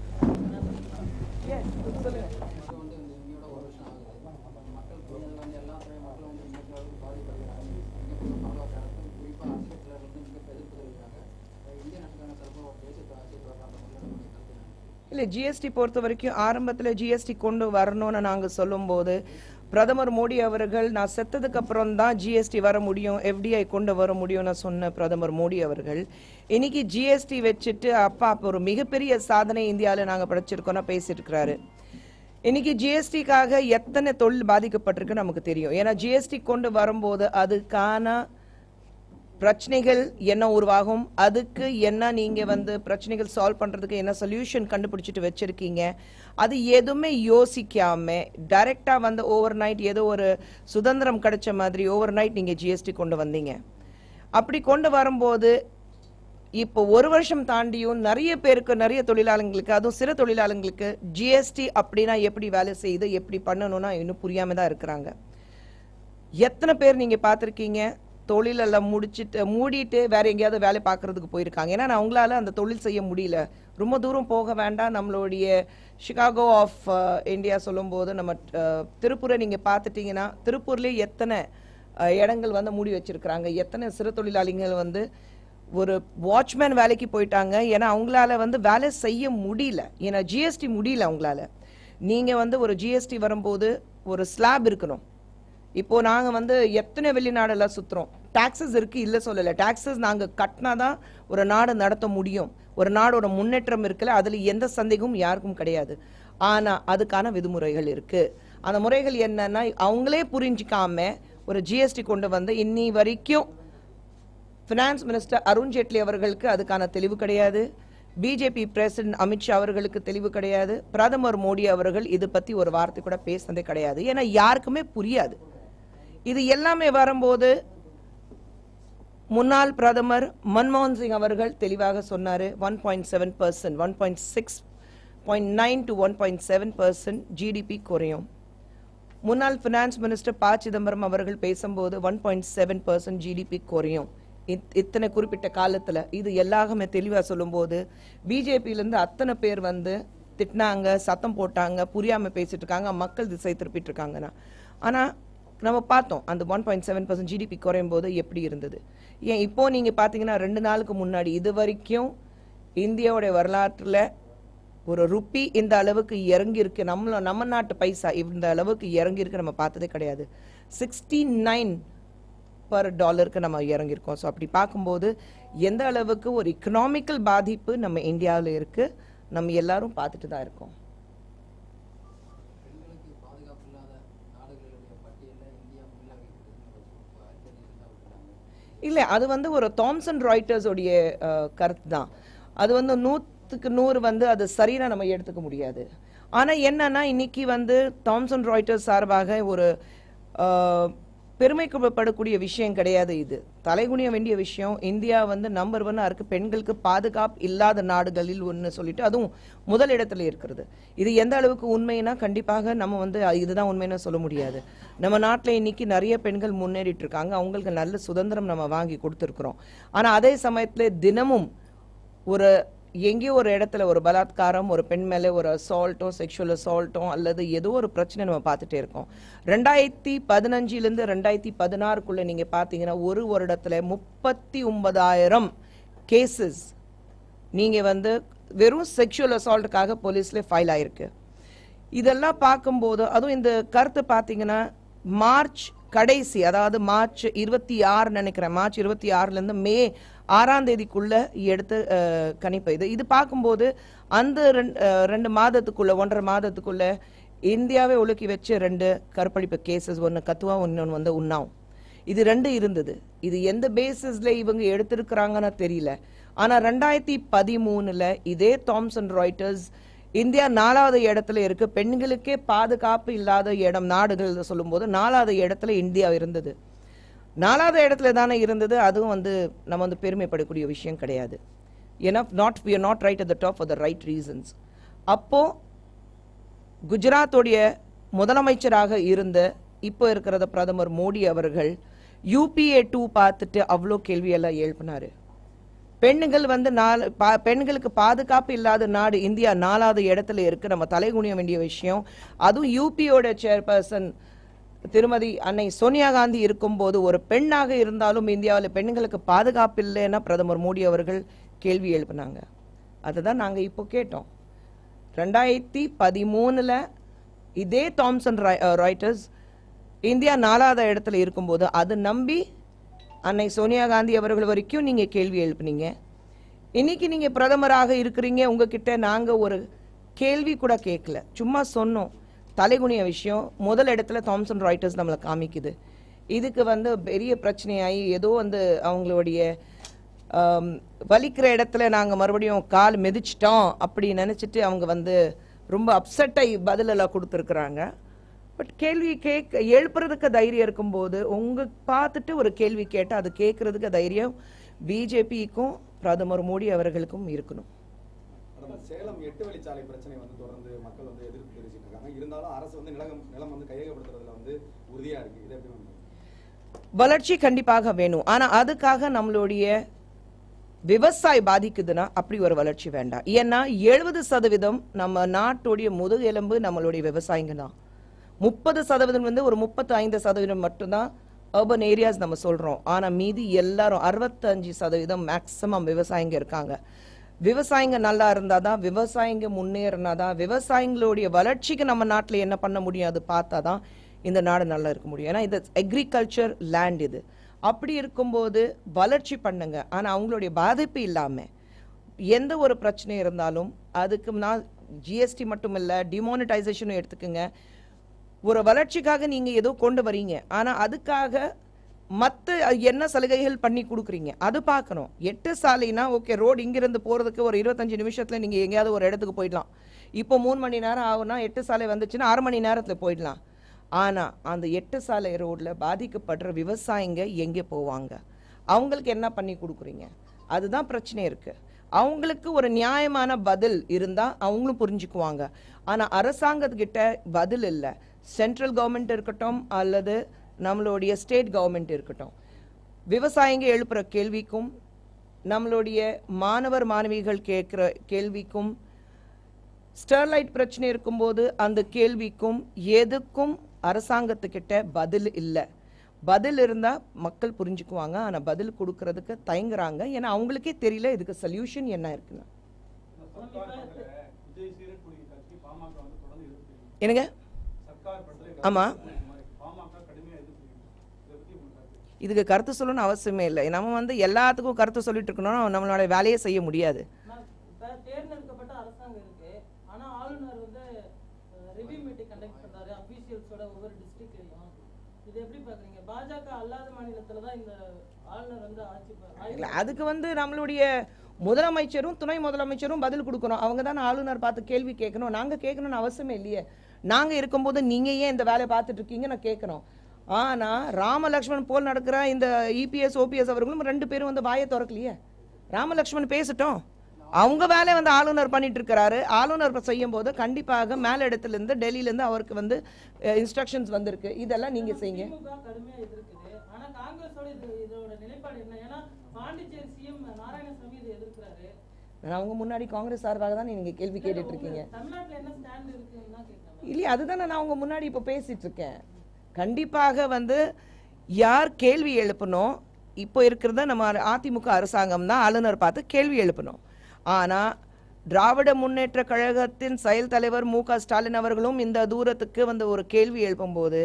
Yes, சொல்லுங்க அது வந்து இந்த இன்னையோட ஒரு வருஷம் ஆகுது மக்கள் புரிஞ்சது வந்து எல்லா துறை மக்களும் வந்து மிகப்பெரிய அளவுக்கு பாதிப்படுகிறாங்க மிகப்பெரிய பாதுகாப்பு குறிப்பாக அரசியல் தலைவர்கள் வந்து மிகப்பெரிய எதிர்ப்பு தெரிவிக்கிறாங்க இந்திய நாட்டுக்கான சிறப்பாக தேசிய அரசியல் வரலாற்று கருத்து என்ன? இல்லை ஜிஎஸ்டி பொறுத்த வரைக்கும் ஆரம்பத்தில் ஜிஎஸ்டி கொண்டு வரணும்னு நாங்கள் சொல்லும்போது பிரதமர் மோடி அவர்கள் நான் செத்ததுக்கு அப்புறம் தான் ஜிஎஸ்டி வர முடியும் எஃப்டிஐ கொண்டு வர முடியும்னு சொன்ன பிரதமர் மோடி அவர்கள் இன்னைக்கு ஜிஎஸ்டி வச்சுட்டு அப்பா அப்போ ஒரு மிகப்பெரிய சாதனை இந்தியாவில் நாங்கள் படைச்சிருக்கோம்னா பேசியிருக்கிறாரு இன்னைக்கு ஜிஎஸ்டிக்காக எத்தனை தொழில் பாதிக்கப்பட்டிருக்கு நமக்கு தெரியும் ஏன்னா ஜிஎஸ்டி கொண்டு வரும்போது அதுக்கான பிரச்சனைகள் என்ன உருவாகும் அதுக்கு என்ன நீங்க வந்து பிரச்சனைகள் சால்வ் பண்றதுக்கு என்ன சொல்யூஷன் கண்டுபிடிச்சிட்டு வச்சிருக்கீங்க அது எதுவுமே யோசிக்காம டைரக்டா வந்து ஓவர் நைட் ஏதோ ஒரு சுதந்திரம் கிடைச்ச மாதிரி ஓவர் நைட் நீங்க ஜிஎஸ்டி கொண்டு வந்தீங்க அப்படி கொண்டு வரும்போது இப்போ ஒரு வருஷம் தாண்டியும் நிறைய பேருக்கு நிறைய தொழிலாளர்களுக்கு அதுவும் சிறு தொழிலாளர்களுக்கு ஜிஎஸ்டி அப்படின்னா எப்படி வேலை செய்யுது எப்படி பண்ணணும்னா இன்னும் புரியாம தான் இருக்கிறாங்க எத்தனை பேர் நீங்க பார்த்திருக்கீங்க தொழிலெல்லாம் முடிச்சிட்டு மூடிட்டு வேற எங்கேயாவது வேலை பார்க்கறதுக்கு போயிருக்காங்க ஏன்னா நான் அவங்களால அந்த தொழில் செய்ய முடியல ரொம்ப தூரம் போக வேண்டாம் நம்மளுடைய சிகாகோ ஆஃப் இந்தியா சொல்லும்போது நம்ம அஹ், திருப்பூரை நீங்க பார்த்துட்டீங்கன்னா திருப்பூர்லயே எத்தனை அஹ், இடங்கள் வந்து மூடி வச்சிருக்கிறாங்க எத்தனை சிறு தொழிலாளிகள் வந்து ஒரு வாட்ச்மேன் வேலைக்கு போயிட்டாங்க ஏன்னா அவங்களால வந்து வேலை செய்ய முடியல ஏன்னா ஜிஎஸ்டி முடியல அவங்களால நீங்க வந்து ஒரு ஜிஎஸ்டி வரும்போது ஒரு ஸ்லாப் இருக்கணும் இப்போ நாங்க வந்து எத்தனை வெளிநாடெல்லாம் சுத்துறோம் டாக்ஸஸ் இருக்கு இல்ல சொல்லல டாக்ஸஸ் நாங்க கட்டினாதான் ஒரு நாடு நடத்த முடியும் ஒரு நாடோட முன்னேற்றம் இருக்குல்ல அதுல எந்த சந்தேகமும் யாருக்கும் கிடையாது ஆனா அதுக்கான விதிமுறைகள் இருக்கு அந்த முறைகள் என்னன்னா அவங்களே புரிஞ்சுக்காம ஒரு ஜிஎஸ்டி கொண்டு வந்து இன்னி வரைக்கும் ஃபினான்ஸ் மினிஸ்டர் அருண் ஜேட்லி அவர்களுக்கு அதுக்கான தெளிவு கிடையாது பிஜேபி பிரசிடென்ட் அமித்ஷா அவர்களுக்கு தெளிவு கிடையாது பிரதமர் மோடி அவர்கள் இது பத்தி ஒரு வார்த்தை கூட பேசினதே கிடையாது ஏன்னா யாருக்குமே புரியாது இது எல்லாமே வரும்போது முன்னாள் பிரதமர் மன்மோகன் சிங் அவர்கள் தெளிவாக சொன்னாரு one point seven percent one point six point nine to one point seven percent GDP குறையும் முன்னாள் ஃபினான்ஸ் மினிஸ்டர் ப சிதம்பரம் அவர்கள் பேசும்போது one point seven percent GDP குறையும் இத்- இத்தனை குறிப்பிட்ட காலத்துல இது எல்லாமே தெளிவா சொல்லும்போது பிஜேபியில இருந்து அத்தனை பேர் வந்து திட்டினாங்க சத்தம் போட்டாங்க புரியாம பேசிட்டு இருக்காங்க மக்கள் திசை திருப்பிட்டு இருக்காங்கன்னா ஆனா நம்ம பார்த்தோம் அந்த one point seven percent GDP குறையும் போது எப்படி இருந்தது ஏன் இப்போ நீங்க பாத்தீங்கன்னா ரெண்டு நாளுக்கு முன்னாடி இது வரைக்கும் இந்தியாவுடைய வரலாற்றுல ஒரு ருப்பி இந்த அளவுக்கு இறங்கி இருக்கு நம்மள நம்ம நாட்டு பைசா இந்த அளவுக்கு இறங்கி இருக்கு நம்ம பார்த்ததே கிடையாது சிக்ஸ்டி நைன் பர் டாலருக்கு நம்ம இறங்கியிருக்கோம் ஸோ அப்படி பார்க்கும்போது எந்த அளவுக்கு ஒரு எக்கனாமிக்கல் பாதிப்பு நம்ம இந்தியாவில் இருக்கு நம்ம எல்லாரும் பார்த்துட்டு தான் இருக்கோம் பெண்களுக்கு பாதுகாப்பு இல்லாத நாடுகளுடைய பட்டியலில் இந்தியா முன்னாக விட்டாங்க இல்லை அது வந்து ஒரு தாம்சன் ராய்ட்டர்ஸ் உடைய அஹ், கருத்து தான் அது வந்து நூற்றுக்கு நூறு வந்து அது சரியா நம்ம எடுத்துக்க முடியாது ஆனா என்னன்னா இன்னைக்கு வந்து தாம்சன் ராய்ட்டர்ஸ் சார்பாக ஒரு அஹ், பெருமைப்படக்கூடிய விஷயம் கிடையாது இது தலைகுனிய வேண்டிய விஷயம் இந்தியா வந்து நம்பர் ஒன்னா இருக்கு பெண்களுக்கு பாதுகாப்பு இல்லாத நாடுகளில் ஒன்று சொல்லிட்டு அதுவும் முதல் இடத்துல இருக்கிறது இது எந்த அளவுக்கு உண்மைனா கண்டிப்பாக நம்ம வந்து அஹ், இதுதான் உண்மைன்னு சொல்ல முடியாது நம்ம நாட்டில் இன்னைக்கு நிறைய பெண்கள் முன்னேறிட்டு இருக்காங்க அவங்களுக்கு நல்ல சுதந்திரம் நம்ம வாங்கி கொடுத்துருக்குறோம் ஆனா அதே சமயத்துல தினமும் ஒரு எங்கேயோ ஒரு இடத்துல ஒரு பலாத்காரம் ஒரு பெண் மேலே ஒரு அசால்ட்டும் செக்ஷுவல் அசால்ட்டும் அல்லது ஏதோ ஒரு பிரச்சனை நம்ம பார்த்துட்டே இருக்கோம் ரெண்டாயிரத்தி பதினஞ்சுலேருந்து ரெண்டாயிரத்தி பதினாறுக்குள்ள நீங்க பார்த்தீங்கன்னா ஒரு வருடத்துல முப்பத்தி ஒன்பதாயிரம் கேசஸ் நீங்க வந்து வெறும் செக்ஷுவல் அசால்ட்டுக்காக போலீஸ்ல ஃபைல் ஆயிருக்கு இதெல்லாம் பார்க்கும்போது அதுவும் இந்த கருத்து பார்த்தீங்கன்னா மார்ச் கடைசி அதாவது மார்ச் இருபத்தி ஆறு நினைக்கிறேன் மார்ச் இருபத்தி ஆறுல இருந்து மே ஆறாம் தேதிக்குள்ள எடுத்து அஹ், கணிப்பு இது இது பார்க்கும்போது அந்த ரெண்டு அஹ், ரெண்டு மாதத்துக்குள்ள ஒன்றரை மாதத்துக்குள்ள இந்தியாவை ஒழுக்கி வச்ச ரெண்டு கற்பழிப்பு கேசஸ் ஒன்று கத்துவா இன்னொன்று வந்து உண்ணாவும் இது ரெண்டு இருந்தது இது எந்த பேசிஸ்ல இவங்க எடுத்திருக்கிறாங்கன்னு தெரியல ஆனா ரெண்டாயிரத்தி பதிமூணுல இதே தாம்சன் ராய்ட்டர்ஸ் இந்தியா நாலாவது இடத்துல இருக்கு பெண்களுக்கே பாதுகாப்பு இல்லாத இடம் நாடுகள் சொல்லும்போது நாலாவது இடத்துல இந்தியா இருந்தது நாலாவது இடத்துல தானே இருந்தது அதுவும் வந்து நம்ம வந்து பெருமைப்படக்கூடிய விஷயம் கிடையாது ஏன்னா not we are not right at the top for the right reasons அப்போ குஜராத்துடைய முதலமைச்சராக இருந்த இப்போ இருக்கிறத பிரதமர் மோடி அவர்கள் யூபிஏ டூ பார்த்துட்டு அவ்வளோ கேள்வியெல்லாம் எழுப்பினாரு பெண்கள் வந்து நாலு பா- பெண்களுக்கு பாதுகாப்பு இல்லாத நாடு இந்தியா நாலாவது இடத்துல இருக்கு நம்ம தலைகுனிய வேண்டிய விஷயம் அதுவும் யூபியோட சேர்பர்சன் திருமதி அன்னை சோனியா காந்தி இருக்கும்போது ஒரு பெண்ணாக இருந்தாலும் இந்தியாவில் பெண்களுக்கு பாதுகாப்பு இல்லைன்னா பிரதமர் மோடி அவர்கள் கேள்வி எழுப்பினாங்க அதை தான் நாங்கள் இப்போ கேட்டோம் ரெண்டாயிரத்தி பதிமூணுல இதே தாம்சன் ராய்- அஹ், ராய்ட்டர்ஸ் இந்தியா நாலாவது இடத்துல இருக்கும்போது அது நம்பி அன்னை சோனியா காந்தி அவர்கள் வரைக்கும் நீங்க கேள்வி எழுப்புனீங்க இன்னைக்கு நீங்க பிரதமராக இருக்கிறீங்க உங்ககிட்ட நாங்க ஒரு கேள்வி கூட கேட்கல சும்மா சொன்னோம் தலைகுனிய விஷயம் முதல் இடத்துல தாம்சன் ராய்ட்டர்ஸ் நம்மளை காமிக்குது இதுக்கு வந்து பெரிய பிரச்சனையாகி ஏதோ வந்து அவங்களுடைய ஆம், வலிக்கிற இடத்துல நாங்க மறுபடியும் கால் மிதிச்சிட்டோம் அப்படி நினைச்சிட்டு அவங்க வந்து ரொம்ப அப்செட் ஆகி பதிலெல்லாம் கொடுத்துருக்குறாங்க பட் கேள்வி கேட்க எழுப்புறதுக்கு தைரியம் இருக்கும்போது உங்க பார்த்துட்டு ஒரு கேள்வி கேட்டால் அது கேட்கறதுக்கு தைரியம் பிஜேபிக்கும் பிரதமர் மோடி அவர்களுக்கும் இருக்கணும் மேடம் சேலம் எட்டு வழிச்சாலை பிரச்சனை வந்து தொடர்ந்து மக்கள் வந்து எதிர்ப்பு தெரிவிச்சிட்டு இருக்காங்க இருந்தாலும் அரசு வந்து நிலம் நிலம் வந்து கையகப்படுத்துறதுல வந்து உறுதியா இருக்கு இது எப்படி வந்து வளர்ச்சி கண்டிப்பாக வேணும் ஆனா அதுக்காக நம்மளுடைய விவசாய பாதிக்குதுன்னா அப்படி ஒரு வளர்ச்சி வேண்டாம் ஏன்னா எழுபது சதவீதம் நம்ம நாட்டுடைய முதுகெலும்பு நம்மளுடைய விவசாயிங்க தான் முப்பது சதவீதம் வந்து ஒரு முப்பத்தி ஐந்து சதவீதம் மட்டும்தான் அர்பன் ஏரியாஸ் நம்ம சொல்றோம் ஆனா மீதி எல்லாரும் அறுபத்தஞ்சு சதவீதம் மேக்சிமம் விவசாயிங்க இருக்காங்க விவசாயிங்க நல்லா இருந்தாதான் விவசாயிங்க முன்னேறினாதான் விவசாயிங்களுடைய வளர்ச்சிக்கு நம்ம நாட்டில் என்ன பண்ண முடியும் அது பார்த்தாதான் இந்த நாடு நல்லா இருக்க முடியும் ஏன்னா இது அக்ரிகல்ச்சர் லேண்ட் இது அப்படி இருக்கும்போது வளர்ச்சி பண்ணுங்க ஆனா அவங்களுடைய பாதிப்பு இல்லாம எந்த ஒரு பிரச்சனை இருந்தாலும் அதுக்கு நான் ஜிஎஸ்டி மட்டும் இல்ல டிமானிட்டைசேஷனும் எடுத்துக்கோங்க ஒரு வளர்ச்சிக்காக நீங்க ஏதோ கொண்டு வரீங்க ஆனா அதுக்காக மற்ற என்ன சலுகைகள் பண்ணி கொடுக்குறீங்க அது பார்க்கணும் எட்டு சாலைனா ஓகே ரோடு இங்கிருந்து போறதுக்கு ஒரு இருபத்தஞ்சு நிமிஷத்துல நீங்க எங்கேயாவது ஒரு இடத்துக்கு போயிடலாம் இப்போ மூணு மணி நேரம் ஆகுனா எட்டு சாலை வந்துச்சுன்னா அரை மணி நேரத்துல போயிடலாம் ஆனா அந்த எட்டு சாலை ரோட்ல பாதிக்கப்படுற விவசாயிங்க எங்கே போவாங்க அவங்களுக்கு என்ன பண்ணி கொடுக்குறீங்க அதுதான் பிரச்சனை இருக்கு அவங்களுக்கு ஒரு நியாயமான பதில் இருந்தா அவங்களும் புரிஞ்சுக்குவாங்க ஆனா அரசாங்கத்துக்கிட்ட பதில் இல்லை சென்ட்ரல் கவர்மெண்ட் இருக்கட்டும் அல்லது நம்மளுடைய ஸ்டேட் கவர்மெண்ட் இருக்கட்டும் விவசாயிங்க எழுப்புற கேள்விக்கும் நம்மளுடைய மாணவர் மாணவிகள் கேட்குற கேள்விக்கும் ஸ்டெர்லைட் பிரச்சனை இருக்கும்போது அந்த கேள்விக்கும் எதுக்கும் அரசாங்கத்துக்கிட்ட பதில் இல்லை பதில் இருந்தால் மக்கள் புரிஞ்சுக்குவாங்க ஆனால் பதில் கொடுக்கறதுக்கு தயங்குறாங்க ஏன்னா அவங்களுக்கே தெரியல இதுக்கு சொல்யூஷன் என்ன இருக்குன்னு சர்க்கார் பண்ற விஜய் சீரக்குடி கட்சி பாமக வந்து தொடர்ந்து எதிர்ப்பு தெரிவிக்குது. என்னங்க சர்க்கார் பண்ற ஆமா. பாமக கடுமையா எதிர்ப்பு தெரிவிக்குது. இதை பத்தி உங்களுக்கு கருத்து? இதுக்கு கருத்து சொல்லணும்னு அவசியமே இல்லை நம்ம வந்து எல்லாத்துக்கும் கருத்து சொல்லிட்டு இருக்கணும் நம்மளோட வேலையை செய்ய முடியாது ஆனா, இப்ப தேர்ந்தெடுக்கப்பட்ட அரசாங்கம் இருக்கு ஆனா ஆளுநர் வந்து ரிவ்யூ மீட்டிங் கண்டக்ட் பண்றாரு அபிஷியல்ஸோட ஒவ்வொரு டிஸ்ட்ரிக்ட்லயும் இது எப்படி பாக்குறீங்க பாஜக அல்லாத மாநிலத்துல தான் இந்த ஆளுநர் வந்து ஆட்சி ப- ஆய்வு இல்லை அதுக்கு வந்து நம்மளுடைய முதலமைச்சரும் துணை முதலமைச்சரும் பதில் கொடுக்கணும் அவங்க தான் ஆளுநர் பார்த்து கேள்வி கேட்கணும் நாங்கள் கேட்கணும்னு அவசியமே இல்லையே நாங்கள் இருக்கும்போது நீங்கள் ஏன் இந்த வேலையை பார்த்துட்டு இருக்கீங்க நான் கேட்கணும் ஆனால் ராமலக்ஷ்மண் போல் நடக்கிற இந்த இபிஎஸ் ஓபிஎஸ் அவர்களும் ரெண்டு பேரும் வந்து வாயை திறக்கலையே ராமலக்ஷ்மண் பேசட்டும் அவங்க வேலையை வந்து ஆளுநர் பண்ணிட்டு இருக்கிறாரு ஆளுநர் செய்யும் போது கண்டிப்பாக மேல இடத்துல இருந்து டெல்லியில இருந்து அவருக்கு வந்து இன்ஸ்ட்ரக்ஷன்ஸ் வந்திருக்கு இதெல்லாம் நீங்க செய்யுங்க திமுக கடுமையா எதிர்க்குது ஆனா காங்கிரஸோட இது இதோட நிலைப்பாடு என்ன ஏன்னா பாண்டிச்சேரி சிஎம் நாராயணசாமி இதை எதிர்க்கிறாரு நான் அவங்க முன்னாடி காங்கிரஸ் சார்பாக தான் நீங்க கேள்வி கேட்டுட்டு இருக்கீங்க தமிழ்நாட்டுல என்ன ஸ்டாண்ட் இருக்குன்னு தான் கேட்கறேன் இல்லையா அதுதானே நான் உங்க முன்னாடி இப்போ பேசிட்டு இருக்கேன் கண்டிப்பாக வந்து யார் கேள்வி எழுப்பணும் இப்போ இருக்கிறத நம்ம அதிமுக அரசாங்கம் தான் ஆளுநர் பார்த்து கேள்வி எழுப்பணும் ஆனா திராவிட முன்னேற்ற கழகத்தின் செயல் தலைவர் மு க ஸ்டாலின் அவர்களும் இந்த தூரத்துக்கு வந்து ஒரு கேள்வி எழுப்பும்போது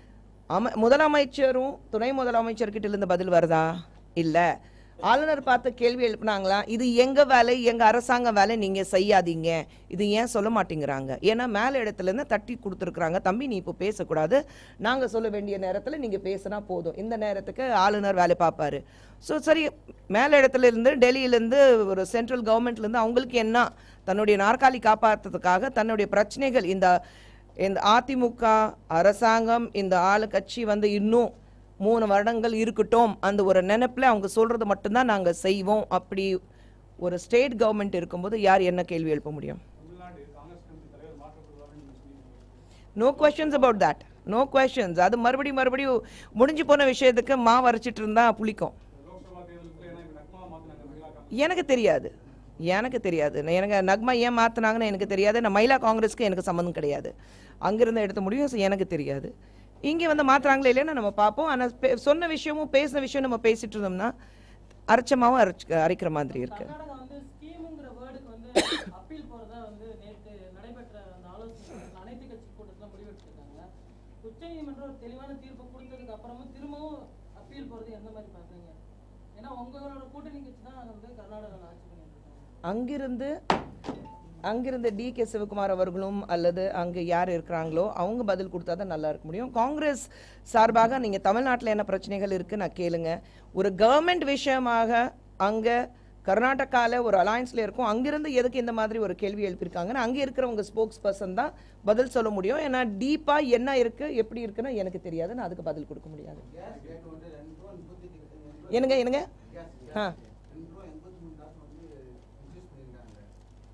அம முதலமைச்சரும் துணை முதலமைச்சர்கிட்ட இருந்து பதில் வருதா இல்ல ஆளுநர் பார்த்து கேள்வி எழுப்புனாங்களா இது எங்க வேலை எங்க அரசாங்க வேலை நீங்க செய்யாதீங்க இது ஏன் சொல்ல மாட்டேங்கிறாங்க ஏன்னா மேல இடத்துல இருந்து தட்டி கொடுத்துருக்குறாங்க தம்பி நீ இப்போ பேசக்கூடாது நாங்க சொல்ல வேண்டிய நேரத்துல நீங்க பேசினா போதும் இந்த நேரத்துக்கு ஆளுநர் வேலை பார்ப்பாரு ஸோ சரி மேல இடத்துல இருந்து டெல்லியில இருந்து ஒரு சென்ட்ரல் கவர்மெண்ட்ல இருந்து அவங்களுக்கு என்ன தன்னுடைய நாற்காலி காப்பாற்றுறதுக்காக தன்னுடைய பிரச்சனைகள் இந்த இந்த அதிமுக அரசாங்கம் இந்த ஆளு கட்சி வந்து இன்னும் மூணு வருடங்கள் இருக்கட்டும் அந்த ஒரு நினைப்புல அவங்க சொல்றது மட்டும்தான் நாங்க செய்வோம் அப்படி ஒரு ஸ்டேட் கவர்மெண்ட் இருக்கும்போது யார் என்ன கேள்வி எழுப்ப முடியும் தமிழ்நாடு காங்கிரஸ் கமிட்டி தலைவர் மாற்றப்படுவாருன்னு நீங்க சொல்லியிருக்கீங்க no questions about that no questions அது மறுபடியும் மறுபடியும் முடிஞ்சு போன விஷயத்துக்கு மா வரைச்சிட்டு இருந்தா புளிக்கும் லோக்சபா தேர்தலுக்கு ஏன்னா இப்ப நக்மா மாத்தினாங்க மகிழா காங்கிரஸ் எனக்கு தெரியாது எனக்கு தெரியாது நான் எனக்கு நக்மா ஏன் மாற்றினாங்கன்னு எனக்கு தெரியாது நான் மயிலா காங்கிரஸ்க்கு எனக்கு சம்மந்தம் கிடையாது அங்கிருந்து எடுத்த முடியும் so எனக்கு தெரியாது இங்கே வந்து மாற்றுறாங்களே இல்லைன்னு நம்ம பார்ப்போம் ஆனால் சொன்ன விஷயமும் பேசின விஷயம் நம்ம பேசிட்டு இருந்தோம்னா அரைச்சமாவும் அரைச்சு அரைக்கிற மாதிரி இருக்கு கர்நாடகா வந்து ஸ்கீமுங்கிற வேர்டுக்கு வந்து அப்பீல் போறதா வந்து நேற்று நடைபெற்ற அந்த ஆலோசனை அனைத்து கட்சி கூட்டத்துல முடிவெடுத்திருக்காங்க உச்சநீதிமன்றம் ஒரு தெளிவான தீர்ப்பு கொடுத்ததுக்கு அப்புறமும் திரும்பவும் அப்பீல் போறது எந்த மாதிரி பாக்குறீங்க ஏன்னா உங்களோட கூட்டணி கட்சி தான் வந்து கர்நாடகாவில் ஆட்சி பண்ணிட்டு இருக்காங்க அங்கிருந்து அங்கிருந்து டி கே சிவகுமார் அவர்களும் அல்லது அங்கே யார் இருக்கிறாங்களோ அவங்க பதில் கொடுத்தா தான் நல்லா இருக்க முடியும் காங்கிரஸ் சார்பாக நீங்கள் தமிழ்நாட்டில் என்ன பிரச்சனைகள் இருக்குது நான் கேளுங்க ஒரு கவர்மெண்ட் விஷயமாக அங்கே கர்நாடகாவில் ஒரு அலையன்ஸில் இருக்கும் அங்கிருந்து எதுக்கு இந்த மாதிரி ஒரு கேள்வி எழுப்பியிருக்காங்கன்னு அங்கே இருக்கிறவங்க ஸ்போக்ஸ் பர்சன் தான் பதில் சொல்ல முடியும் ஏன்னா டீப்பாக என்ன இருக்குது எப்படி இருக்குன்னு எனக்கு தெரியாது நான் அதுக்கு பதில் கொடுக்க முடியாது என்னங்க என்னங்க ஆ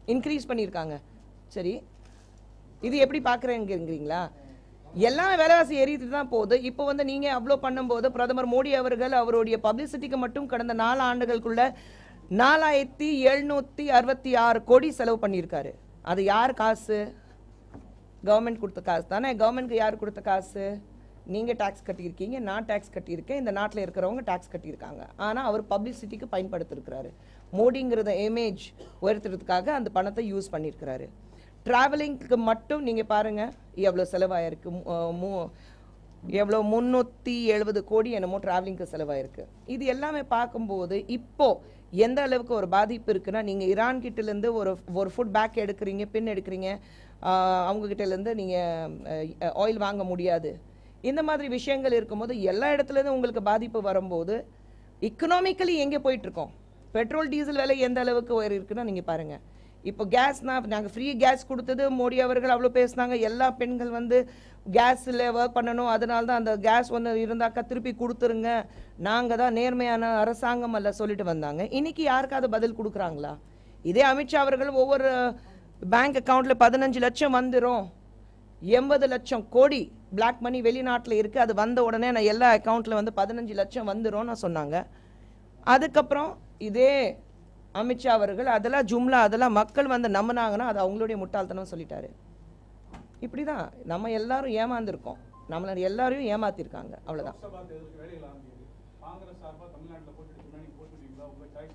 இன்க்ரீஸ் பண்ணியிருக்காங்க சரி இது எப்படி பார்க்குறேங்கிறீங்களா எல்லாமே விலைவாசி ஏறிட்டு தான் போகுது இப்போ வந்து நீங்கள் அவ்வளோ பண்ணும்போது பிரதமர் மோடி அவர்கள் அவருடைய பப்ளிசிட்டிக்கு மட்டும் கடந்த நாலு ஆண்டுகளுக்குள்ள நாலாயிரத்தி எழுநூற்றி அறுபத்தி ஆறு கோடி செலவு பண்ணியிருக்காரு அது யார் காசு கவர்மெண்ட் கொடுத்த காசு தானே கவர்மெண்ட்க்கு யார் கொடுத்த காசு நீங்கள் டேக்ஸ் கட்டியிருக்கீங்க நான் டேக்ஸ் கட்டியிருக்கேன் இந்த நாட்டில் இருக்கிறவங்க டேக்ஸ் கட்டியிருக்காங்க ஆனால் அவர் பப்ளிசிட்டிக்கு பயன்படுத்திருக்கிறாரு மோடிங்கிறத இமேஜ் உயர்த்துறதுக்காக அந்த பணத்தை யூஸ் பண்ணியிருக்கிறாரு ட்ராவலிங்க்கு மட்டும் நீங்கள் பாருங்கள் எவ்வளோ செலவாயிருக்கு மு- அஹ் மூ- எவ்வளோ முந்நூற்றி எழுபது கோடி என்னமோ ட்ராவலிங்க்கு செலவாயிருக்கு இது எல்லாமே பார்க்கும்போது இப்போ எந்த அளவுக்கு ஒரு பாதிப்பு இருக்குன்னா நீங்கள் ஈரான் கிட்டேருந்து ஒரு ஒரு ஃபுட் பேக் எடுக்கிறீங்க பின் எடுக்கிறீங்க ஆஹ் அவங்க கிட்டேருந்து நீங்கள் ஆயில் வாங்க முடியாது இந்த மாதிரி விஷயங்கள் இருக்கும்போது எல்லா இடத்துலேருந்து உங்களுக்கு பாதிப்பு வரும்போது எக்கனாமிக்கலி எங்கே போயிட்டுருக்கோம் பெட்ரோல் டீசல் விலை எந்த அளவுக்கு உயர் இருக்குன்னா நீங்கள் பாருங்கள் இப்போ கேஸ்னா நாங்கள் ஃப்ரீ கேஸ் கொடுத்தது மோடி அவர்கள் அவ்வளோ பேசுனாங்க எல்லா பெண்கள் வந்து கேஸில் ஒர்க் பண்ணணும் அதனால தான் அந்த கேஸ் ஒன்று இருந்தாக்கா திருப்பி கொடுத்துருங்க நாங்கள் தான் நேர்மையான அரசாங்கம் அல்ல சொல்லிட்டு வந்தாங்க இன்னைக்கு யாருக்காவது பதில் கொடுக்குறாங்களா இதே அமித்ஷா அவர்கள் ஒவ்வொரு பேங்க் அக்கவுண்ட்ல பதினஞ்சு லட்சம் வந்துரும் எண்பது லட்சம் கோடி பிளாக் மணி வெளிநாட்டில் இருக்குது அது வந்த உடனே நான் எல்லா அக்கௌண்ட்டில் வந்து பதினஞ்சு லட்சம் வந்துரும்னு சொன்னாங்க அதுக்கப்புறம் இதே அமித்ஷா அவர்கள் அதெல்லாம் ஜும்லா அதெல்லாம் மக்கள் வந்து நம்பினாங்கன்னா அது அவங்களுடைய முட்டாள்தனம் சொல்லிட்டாரு இப்படிதான் நம்ம எல்லாரும் ஏமாந்துருக்கோம் நம்மள எல்லாரையும் ஏமாத்திருக்காங்க அவ்வளவுதான் லோக்சபா தேர்தலுக்கு வேலைகள் ஆரம்பிக்குது காங்கிரஸ் சார்பா தமிழ்நாட்டுல போட்டுட்டு நீங்க போட்டுட்டீங்களா உங்க சாய்ஸ்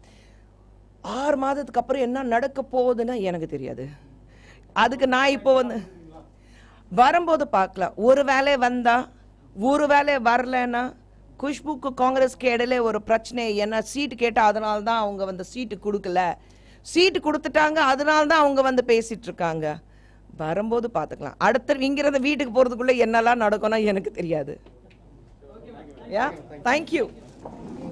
என்ன ஆறு மாதத்துக்கு அப்புறம் என்ன நடக்க போகுதுன்னு எனக்கு தெரியாது அதுக்கு நான் இப்போ வந்து வரும்போது பார்க்கலாம் ஒரு வேலை வந்தா ஒரு வேலை வரலைன்னா குஷ்புக்கு காங்கிரஸ்க்கு இடையில ஒரு பிரச்சனை என்ன சீட்டு கேட்டால் அதனால தான் அவங்க வந்து சீட்டு கொடுக்கல சீட்டு கொடுத்துட்டாங்க அதனால தான் அவங்க வந்து பேசிட்டு இருக்காங்க வரும்போது பார்த்துக்கலாம் அடுத்த இங்கிருந்து வீட்டுக்கு போகிறதுக்குள்ளே என்னெல்லாம் நடக்கும்னா எனக்கு தெரியாது யா தேங்க்யூ